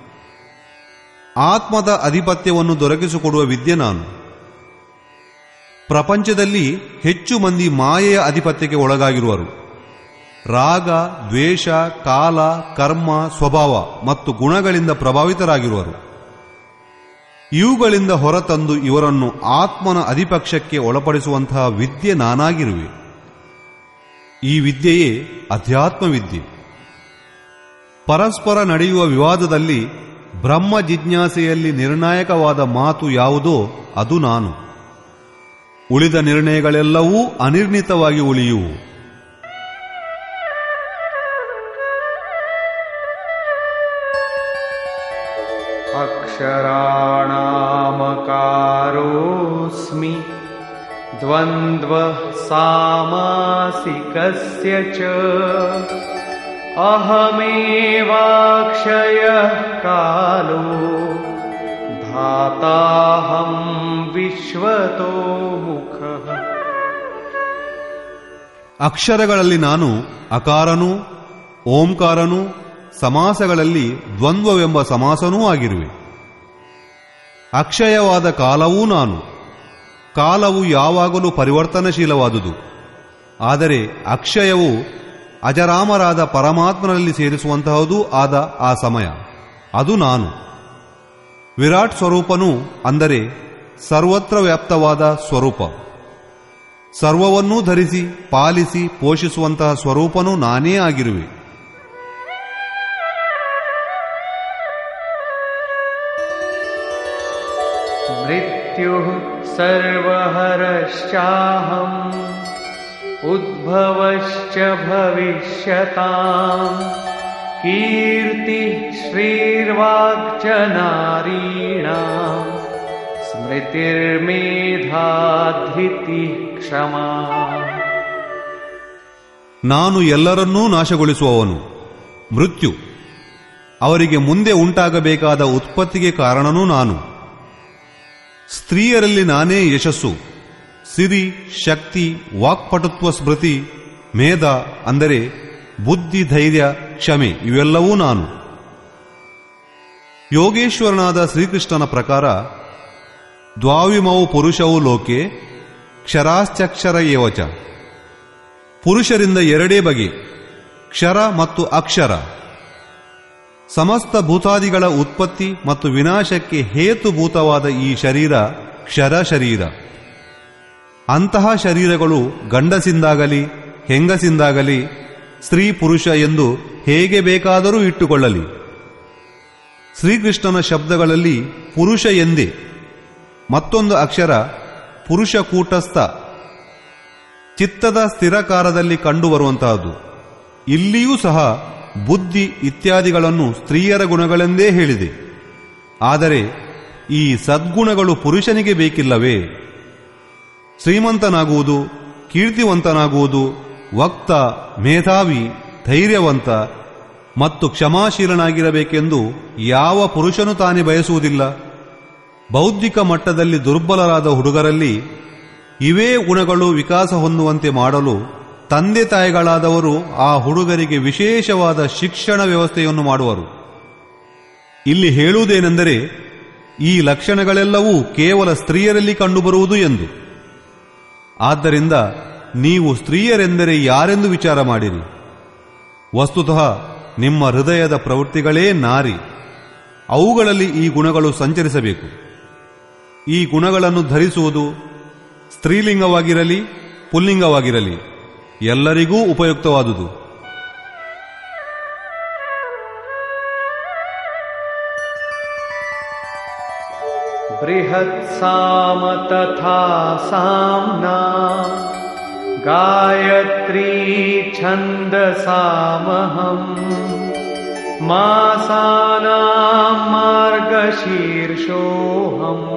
ಆತ್ಮದ ಅಧಿಪತ್ಯವನ್ನು ದೊರಕಿಸಿಕೊಡುವ ವಿದ್ಯೆ ನಾನು ಪ್ರಪಂಚದಲ್ಲಿ ಹೆಚ್ಚು ಮಂದಿ ಮಾಯೆಯ ಅಧಿಪತ್ಯಕ್ಕೆ ಒಳಗಾಗಿರುವರು ರಾಗ ದ್ವೇಷ ಕಾಲ ಕರ್ಮ ಸ್ವಭಾವ ಮತ್ತು ಗುಣಗಳಿಂದ ಪ್ರಭಾವಿತರಾಗಿರುವರು ಇವುಗಳಿಂದ ಹೊರತಂದು ಇವರನ್ನು ಆತ್ಮನ ಅಧಿಪಕ್ಷಕ್ಕೆ ಒಳಪಡಿಸುವಂತಹ ವಿದ್ಯೆ ನಾನಾಗಿರುವೆ ಈ ವಿದ್ಯೆಯೇ ಅಧ್ಯಾತ್ಮ ವಿದ್ಯೆ ಪರಸ್ಪರ ನಡೆಯುವ ವಿವಾದದಲ್ಲಿ ಬ್ರಹ್ಮ ಜಿಜ್ಞಾಸೆಯಲ್ಲಿ ನಿರ್ಣಾಯಕವಾದ ಮಾತು ಯಾವುದೋ ಅದು ನಾನು ಉಳಿದ ನಿರ್ಣಯಗಳೆಲ್ಲವೂ ಅನಿರ್ಣಿತವಾಗಿ ಉಳಿಯುವು अक्षराणामकारोऽस्मि द्वन्द्वः सामासिकस्य च अहमेवाक्षयः कालो धाताहं विश्वतो मुखः ಅಕ್ಷರಗಳಲ್ಲಿ ನಾನು ಅಕಾರನೂ ಓಂಕಾರನೂ ಸಮಾಸಗಳಲ್ಲಿ ದ್ವಂದ್ವವೆಂಬ ಸಮಾಸನೂ ಆಗಿರುವೆ ಅಕ್ಷಯವಾದ ಕಾಲವೂ ನಾನು ಕಾಲವು ಯಾವಾಗಲೂ ಪರಿವರ್ತನಶೀಲವಾದುದು ಆದರೆ ಅಕ್ಷಯವು ಅಜರಾಮರಾದ ಪರಮಾತ್ಮನಲ್ಲಿ ಸೇರಿಸುವಂತಹದೂ ಆದ ಆ ಸಮಯ ಅದು ನಾನು ವಿರಾಟ್ ಸ್ವರೂಪನೂ ಅಂದರೆ ಸರ್ವತ್ರ ವ್ಯಾಪ್ತವಾದ ಸ್ವರೂಪ ಸರ್ವವನ್ನೂ ಧರಿಸಿ ಪಾಲಿಸಿ ಪೋಷಿಸುವಂತಹ ಸ್ವರೂಪನೂ ನಾನೇ ಆಗಿರುವೆ मृत्युः सर्वहरश्चाहम् उद्भवश्च भविष्यताम् कीर्तिः श्रीर्वाक्च नारीणाम् स्मृतिर्मेधा धृतिः क्षमा ನಾನು ಎಲ್ಲರನ್ನೂ ನಾಶಗೊಳಿಸುವವನು ಮೃತ್ಯು ಅವರಿಗೆ ಮುಂದೆ ಉಂಟಾಗಬೇಕಾದ ಉತ್ಪತ್ತಿಗೆ ಕಾರಣನೂ ನಾನು ಸ್ತ್ರೀಯರಲ್ಲಿ ನಾನೇ ಯಶಸ್ಸು ಸಿರಿ ಶಕ್ತಿ ವಾಕ್ಪಟುತ್ವ ಸ್ಮೃತಿ ಮೇಧ ಅಂದರೆ ಬುದ್ಧಿ ಧೈರ್ಯ ಕ್ಷಮೆ ಇವೆಲ್ಲವೂ ನಾನು ಯೋಗೇಶ್ವರನಾದ ಶ್ರೀಕೃಷ್ಣನ ಪ್ರಕಾರ ದ್ವಾವಿಮೌ ಪುರುಷವು ಲೋಕೆ ಕ್ಷರಾಶ್ಚಕ್ಷರ ಏವಚ ಪುರುಷರಿಂದ ಎರಡೇ ಬಗೆ ಕ್ಷರ ಮತ್ತು ಅಕ್ಷರ ಸಮಸ್ತ ಭೂತಾದಿಗಳ ಉತ್ಪತ್ತಿ ಮತ್ತು ವಿನಾಶಕ್ಕೆ ಹೇತುಭೂತವಾದ ಈ ಶರೀರ ಕ್ಷರ ಶರೀರ ಅಂತಹ ಶರೀರಗಳು ಗಂಡಸಿಂದಾಗಲಿ ಹೆಂಗಸಿಂದಾಗಲಿ ಸ್ತ್ರೀ ಪುರುಷ ಎಂದು ಹೇಗೆ ಬೇಕಾದರೂ ಇಟ್ಟುಕೊಳ್ಳಲಿ ಶ್ರೀಕೃಷ್ಣನ ಶಬ್ದಗಳಲ್ಲಿ ಪುರುಷ ಎಂದೇ ಮತ್ತೊಂದು ಅಕ್ಷರ ಪುರುಷ ಕೂಟಸ್ಥ ಚಿತ್ತದ ಸ್ಥಿರಕಾರದಲ್ಲಿ ಕಂಡುಬರುವಂತಹದ್ದು ಇಲ್ಲಿಯೂ ಸಹ ಬುದ್ಧಿ ಇತ್ಯಾದಿಗಳನ್ನು ಸ್ತ್ರೀಯರ ಗುಣಗಳೆಂದೇ ಹೇಳಿದೆ ಆದರೆ ಈ ಸದ್ಗುಣಗಳು ಪುರುಷನಿಗೆ ಬೇಕಿಲ್ಲವೇ ಶ್ರೀಮಂತನಾಗುವುದು ಕೀರ್ತಿವಂತನಾಗುವುದು ವಕ್ತ ಮೇಧಾವಿ ಧೈರ್ಯವಂತ ಮತ್ತು ಕ್ಷಮಾಶೀಲನಾಗಿರಬೇಕೆಂದು ಯಾವ ಪುರುಷನು ತಾನೇ ಬಯಸುವುದಿಲ್ಲ ಬೌದ್ಧಿಕ ಮಟ್ಟದಲ್ಲಿ ದುರ್ಬಲರಾದ ಹುಡುಗರಲ್ಲಿ ಇವೇ ಗುಣಗಳು ವಿಕಾಸ ಹೊಂದುವಂತೆ ಮಾಡಲು ತಂದೆ ತಾಯಿಗಳಾದವರು ಆ ಹುಡುಗರಿಗೆ ವಿಶೇಷವಾದ ಶಿಕ್ಷಣ ವ್ಯವಸ್ಥೆಯನ್ನು ಮಾಡುವರು ಇಲ್ಲಿ ಹೇಳುವುದೇನೆಂದರೆ ಈ ಲಕ್ಷಣಗಳೆಲ್ಲವೂ ಕೇವಲ ಸ್ತ್ರೀಯರಲ್ಲಿ ಕಂಡುಬರುವುದು ಎಂದು ಆದ್ದರಿಂದ ನೀವು ಸ್ತ್ರೀಯರೆಂದರೆ ಯಾರೆಂದು ವಿಚಾರ ಮಾಡಿರಿ ವಸ್ತುತಃ ನಿಮ್ಮ ಹೃದಯದ ಪ್ರವೃತ್ತಿಗಳೇ ನಾರಿ ಅವುಗಳಲ್ಲಿ ಈ ಗುಣಗಳು ಸಂಚರಿಸಬೇಕು ಈ ಗುಣಗಳನ್ನು ಧರಿಸುವುದು ಸ್ತ್ರೀಲಿಂಗವಾಗಿರಲಿ ಪುಲ್ಲಿಂಗವಾಗಿರಲಿ ಎಲ್ಲರಿಗೂ ಉಪಯುಕ್ತವಾದುದು बृहत्साम तथा साम्ना गायत्री छन्दसामहम् मासानां मार्गशीर्षोऽहम्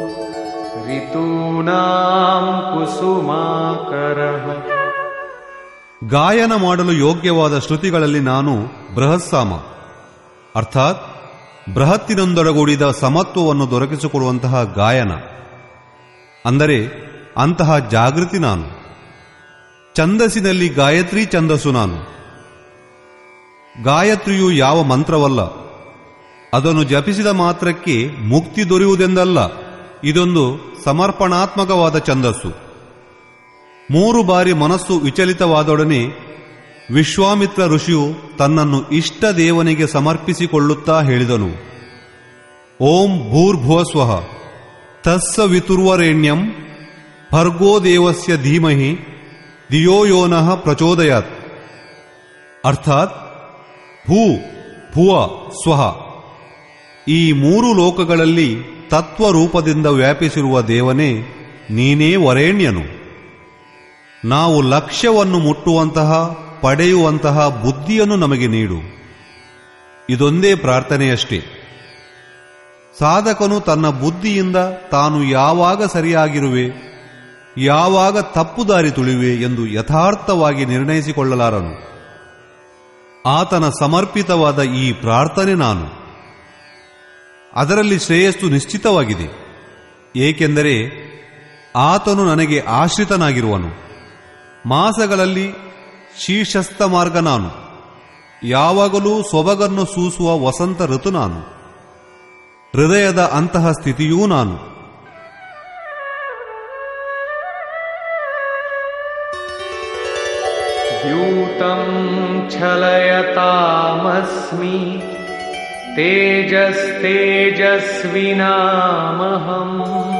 ऋतूनां कुसुमाकरः ಗಾಯನ ಮಾಡಲು ಯೋಗ್ಯವಾದ ಶ್ರುತಿಗಳಲ್ಲಿ ನಾನು ಬೃಹತ್ಸಾಮ ಅರ್ಥಾತ್ ಬೃಹತ್ತಿನೊಂದೊಡಗೂಡಿದ ಸಮತ್ವವನ್ನು ದೊರಕಿಸಿಕೊಡುವಂತಹ ಗಾಯನ ಅಂದರೆ ಅಂತಹ ಜಾಗೃತಿ ನಾನು ಛಂದಸ್ಸಿನಲ್ಲಿ ಗಾಯತ್ರಿ ಛಂದಸ್ಸು ನಾನು ಗಾಯತ್ರಿಯು ಯಾವ ಮಂತ್ರವಲ್ಲ ಅದನ್ನು ಜಪಿಸಿದ ಮಾತ್ರಕ್ಕೆ ಮುಕ್ತಿ ದೊರೆಯುವುದೆಂದಲ್ಲ ಇದೊಂದು ಸಮರ್ಪಣಾತ್ಮಕವಾದ ಛಂದಸ್ಸು ಮೂರು ಬಾರಿ ಮನಸ್ಸು ವಿಚಲಿತವಾದೊಡನೆ ವಿಶ್ವಾಮಿತ್ರ ಋಷಿಯು ತನ್ನನ್ನು ಇಷ್ಟ ದೇವನಿಗೆ ಸಮರ್ಪಿಸಿಕೊಳ್ಳುತ್ತಾ ಹೇಳಿದನು ಓಂ ಭೂರ್ಭುವಸ್ವಃ ತಸ್ಸ ವಿತುರ್ವರೇಣ್ಯಂ ಭರ್ಗೋ ದೇವಸ್ಯ ಧೀಮಹಿ ಧಿಯೋ ಯೋನಃ ಪ್ರಚೋದಯಾತ್ ಅರ್ಥಾತ್ ಭೂ ಭುವ ಸ್ವಹ ಈ ಮೂರು ಲೋಕಗಳಲ್ಲಿ ತತ್ವರೂಪದಿಂದ ವ್ಯಾಪಿಸಿರುವ ದೇವನೇ ನೀನೇ ವರೇಣ್ಯನು ನಾವು ಲಕ್ಷ್ಯವನ್ನು ಮುಟ್ಟುವಂತಹ ಪಡೆಯುವಂತಹ ಬುದ್ಧಿಯನ್ನು ನಮಗೆ ನೀಡು ಇದೊಂದೇ ಪ್ರಾರ್ಥನೆಯಷ್ಟೇ ಸಾಧಕನು ತನ್ನ ಬುದ್ಧಿಯಿಂದ ತಾನು ಯಾವಾಗ ಸರಿಯಾಗಿರುವೆ ಯಾವಾಗ ತಪ್ಪು ದಾರಿ ತುಳಿವೆ ಎಂದು ಯಥಾರ್ಥವಾಗಿ ನಿರ್ಣಯಿಸಿಕೊಳ್ಳಲಾರನು ಆತನ ಸಮರ್ಪಿತವಾದ ಈ ಪ್ರಾರ್ಥನೆ ನಾನು ಅದರಲ್ಲಿ ಶ್ರೇಯಸ್ಸು ನಿಶ್ಚಿತವಾಗಿದೆ ಏಕೆಂದರೆ ಆತನು ನನಗೆ ಆಶ್ರಿತನಾಗಿರುವನು ಮಾಸಗಳಲ್ಲಿ ಶೀರ್ಷಸ್ಥ ಮಾರ್ಗ ನಾನು ಯಾವಾಗಲೂ ಸೊಬಗನ್ನು ಸೂಸುವ ವಸಂತ ಋತು ನಾನು ಹೃದಯದ ಅಂತಹ ಸ್ಥಿತಿಯೂ ನಾನು द्यूतं छलयतामस्मि तेजस्तेजस्विनामहम्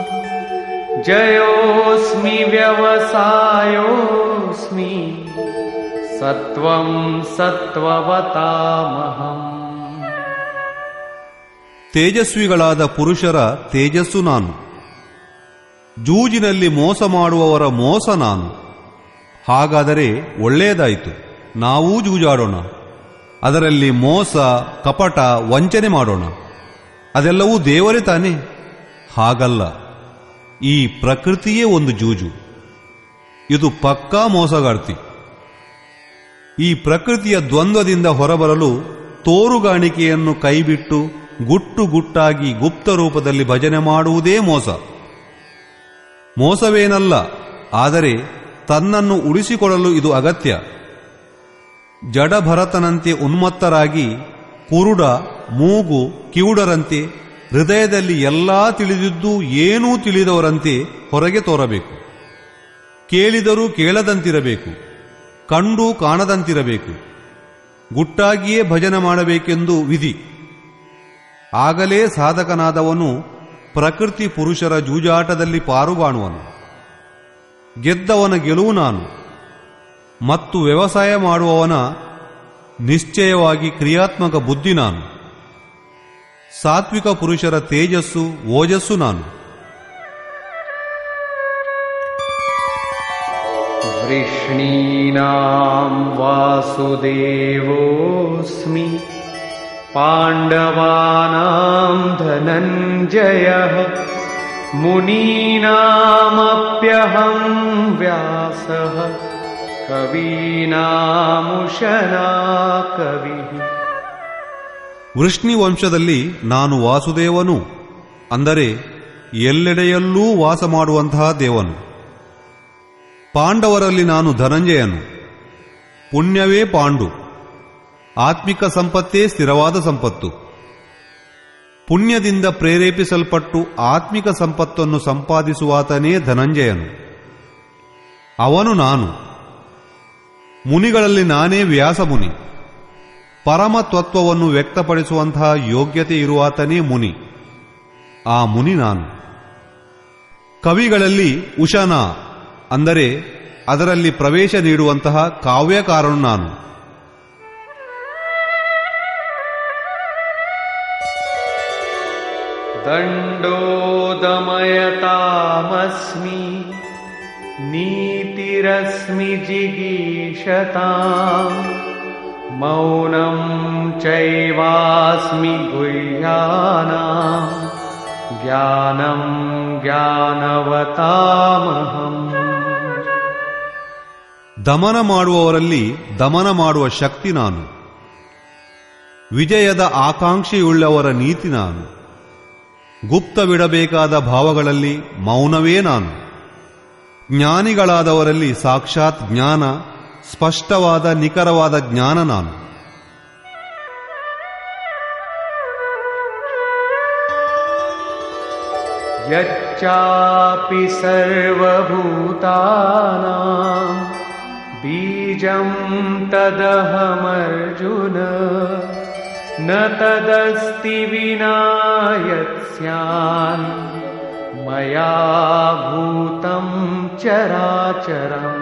जयोऽस्मि व्यवसायोऽस्मि सत्त्वं सत्त्ववतामहम् ತೇಜಸ್ವಿಗಳಾದ ಪುರುಷರ ತೇಜಸ್ಸು ನಾನು ಜೂಜಿನಲ್ಲಿ ಮೋಸ ಮಾಡುವವರ ಮೋಸ ನಾನು ಹಾಗಾದರೆ ಒಳ್ಳೆಯದಾಯಿತು ನಾವೂ ಜೂಜಾಡೋಣ ಅದರಲ್ಲಿ ಮೋಸ ಕಪಟ ವಂಚನೆ ಮಾಡೋಣ ಅದೆಲ್ಲವೂ ದೇವರೇ ತಾನೇ ಹಾಗಲ್ಲ ಈ ಪ್ರಕೃತಿಯೇ ಒಂದು ಜೂಜು ಇದು ಪಕ್ಕಾ ಮೋಸಗಾರ್ತಿ ಈ ಪ್ರಕೃತಿಯ ದ್ವಂದ್ವದಿಂದ ಹೊರಬರಲು ತೋರುಗಾಣಿಕೆಯನ್ನು ಕೈಬಿಟ್ಟು ಗುಟ್ಟು ಗುಟ್ಟಾಗಿ ಗುಪ್ತ ರೂಪದಲ್ಲಿ ಭಜನೆ ಮಾಡುವುದೇ ಮೋಸ ಮೋಸವೇನಲ್ಲ ಆದರೆ ತನ್ನನ್ನು ಉಳಿಸಿಕೊಳ್ಳಲು ಇದು ಅಗತ್ಯ ಜಡಭರತನಂತೆ ಉನ್ಮತ್ತರಾಗಿ ಕುರುಡ ಮೂಗು ಕಿವುಡರಂತೆ ಹೃದಯದಲ್ಲಿ ಎಲ್ಲಾ ತಿಳಿದಿದ್ದು ಏನೂ ತಿಳಿದವರಂತೆ ಹೊರಗೆ ತೋರಬೇಕು ಕೇಳಿದರೂ ಕೇಳದಂತಿರಬೇಕು ಕಂಡು ಕಾಣದಂತಿರಬೇಕು ಗುಟ್ಟಾಗಿಯೇ ಭಜನೆ ಮಾಡಬೇಕೆಂದು ವಿಧಿ ಆಗಲೇ ಸಾಧಕನಾದವನು ಪ್ರಕೃತಿ ಪುರುಷರ ಜೂಜಾಟದಲ್ಲಿ ಪಾರುಗಾಣುವನು ಗೆದ್ದವನ ಗೆಲುವು ನಾನು ಮತ್ತು ವ್ಯವಸಾಯ ಮಾಡುವವನ ನಿಶ್ಚಯವಾಗಿ ಕ್ರಿಯಾತ್ಮಕ ಬುದ್ಧಿ ನಾನು ಸಾತ್ವಿಕ ಪುರುಷರ ತೇಜಸ್ಸು ಓಜಸ್ಸು ನಾನು वृष्णीनां वासुदेवोऽस्मि पाण्डवानां धनञ्जयः मुनीनामप्यहं व्यासः कवीनामुशना कविः ವೃಷ್ಣಿ ವಂಶದಲ್ಲಿ ನಾನು ವಾಸುದೇವನು ಅಂದರೆ ಎಲ್ಲೆಡೆಯಲ್ಲೂ ವಾಸ ಮಾಡುವಂತಹ ದೇವನು ಪಾಂಡವರಲ್ಲಿ ನಾನು ಧನಂಜಯನು ಪುಣ್ಯವೇ ಪಾಂಡು ಆತ್ಮಿಕ ಸಂಪತ್ತೇ ಸ್ಥಿರವಾದ ಸಂಪತ್ತು ಪುಣ್ಯದಿಂದ ಪ್ರೇರೇಪಿಸಲ್ಪಟ್ಟು ಆತ್ಮಿಕ ಸಂಪತ್ತನ್ನು ಸಂಪಾದಿಸುವಾತನೇ ಧನಂಜಯನು ಅವನು ನಾನು ಮುನಿಗಳಲ್ಲಿ ನಾನೇ ವ್ಯಾಸಮುನಿ ಪರಮ ತತ್ವವನ್ನು ವ್ಯಕ್ತಪಡಿಸುವಂತಹ ಯೋಗ್ಯತೆ ಇರುವಾತನೇ ಮುನಿ ಆ ಮುನಿ ನಾನು ಕವಿಗಳಲ್ಲಿ ಉಶನ ಅಂದರೆ ಅದರಲ್ಲಿ ಪ್ರವೇಶ ನೀಡುವಂತಹ ಕಾವ್ಯಕಾರನು ನಾನು दण्डोदमयतामस्मि नीतिरस्मि जिगीषताम् मौनं चैवास्मि गुह्यानाम् ज्ञानं ज्ञानवतामहम् ದಮನ ಮಾಡುವವರಲ್ಲಿ ದಮನ ಮಾಡುವ ಶಕ್ತಿ ನಾನು ವಿಜಯದ ಆಕಾಂಕ್ಷೆಯುಳ್ಳವರ ನೀತಿ ನಾನು ಗುಪ್ತವಿಡಬೇಕಾದ ಭಾವಗಳಲ್ಲಿ ಮೌನವೇ ನಾನು ಜ್ಞಾನಿಗಳಾದವರಲ್ಲಿ ಸಾಕ್ಷಾತ್ ಜ್ಞಾನ ಸ್ಪಷ್ಟವಾದ ನಿಖರವಾದ ಜ್ಞಾನ ನಾನು यच्चापि सर्वभूतानां बीजं तदहमर्जुन न तदस्ति विना यत्स्यान् मया भूतं चराचरम्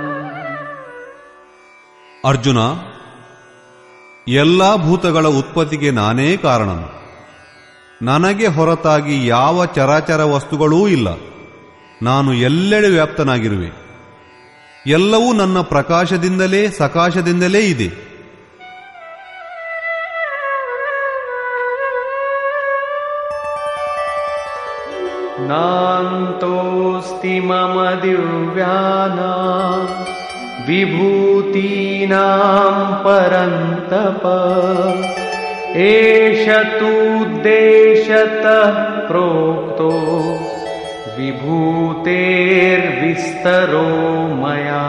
ಅರ್ಜುನ ಎಲ್ಲಾ ಭೂತಗಳ ಉತ್ಪತ್ತಿಗೆ ನಾನೇ ಕಾರಣನು ನನಗೆ ಹೊರತಾಗಿ ಯಾವ ಚರಾಚರ ವಸ್ತುಗಳೂ ಇಲ್ಲ ನಾನು ಎಲ್ಲೆಡೆ ವ್ಯಾಪ್ತನಾಗಿರುವೆ ಎಲ್ಲವೂ ನನ್ನ ಪ್ರಕಾಶದಿಂದಲೇ ಸಕಾಶದಿಂದಲೇ ಇದೆ नान्तोऽस्ति मम दिव्यानां विभूतीनां परन्तप एष तूद्देशतः प्रोक्तो विभूतेर्विस्तरो मया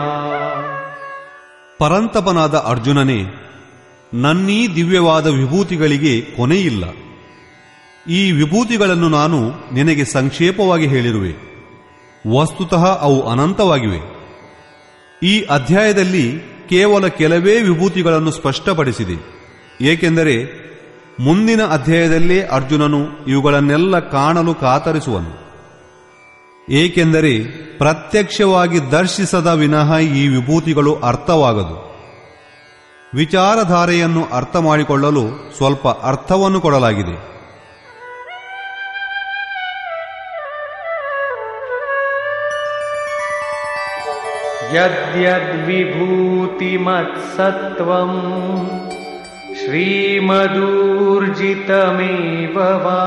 ಪರಂತಪನಾದ ಅರ್ಜುನನೇ ನನ್ನೀ ದಿವ್ಯವಾದ ವಿಭೂತಿಗಳಿಗೆ ಕೊನೆಯಿಲ್ಲ ಈ ವಿಭೂತಿಗಳನ್ನು ನಾನು ನಿನಗೆ ಸಂಕ್ಷೇಪವಾಗಿ ಹೇಳಿರುವೆ ವಸ್ತುತಃ ಅವು ಅನಂತವಾಗಿವೆ ಈ ಅಧ್ಯಾಯದಲ್ಲಿ ಕೇವಲ ಕೆಲವೇ ವಿಭೂತಿಗಳನ್ನು ಸ್ಪಷ್ಟಪಡಿಸಿದೆ ಏಕೆಂದರೆ ಮುಂದಿನ ಅಧ್ಯಾಯದಲ್ಲೇ ಅರ್ಜುನನು ಇವುಗಳನ್ನೆಲ್ಲ ಕಾಣಲು ಕಾತರಿಸುವನು ಏಕೆಂದರೆ ಪ್ರತ್ಯಕ್ಷವಾಗಿ ದರ್ಶಿಸದ ವಿನಃ ಈ ವಿಭೂತಿಗಳು ಅರ್ಥವಾಗದು ವಿಚಾರಧಾರೆಯನ್ನು ಅರ್ಥ ಮಾಡಿಕೊಳ್ಳಲು ಸ್ವಲ್ಪ ಅರ್ಥವನ್ನು ಕೊಡಲಾಗಿದೆ यद्यद्विभूतिमत्सत्त्वम् श्रीमदूर्जितमेव वा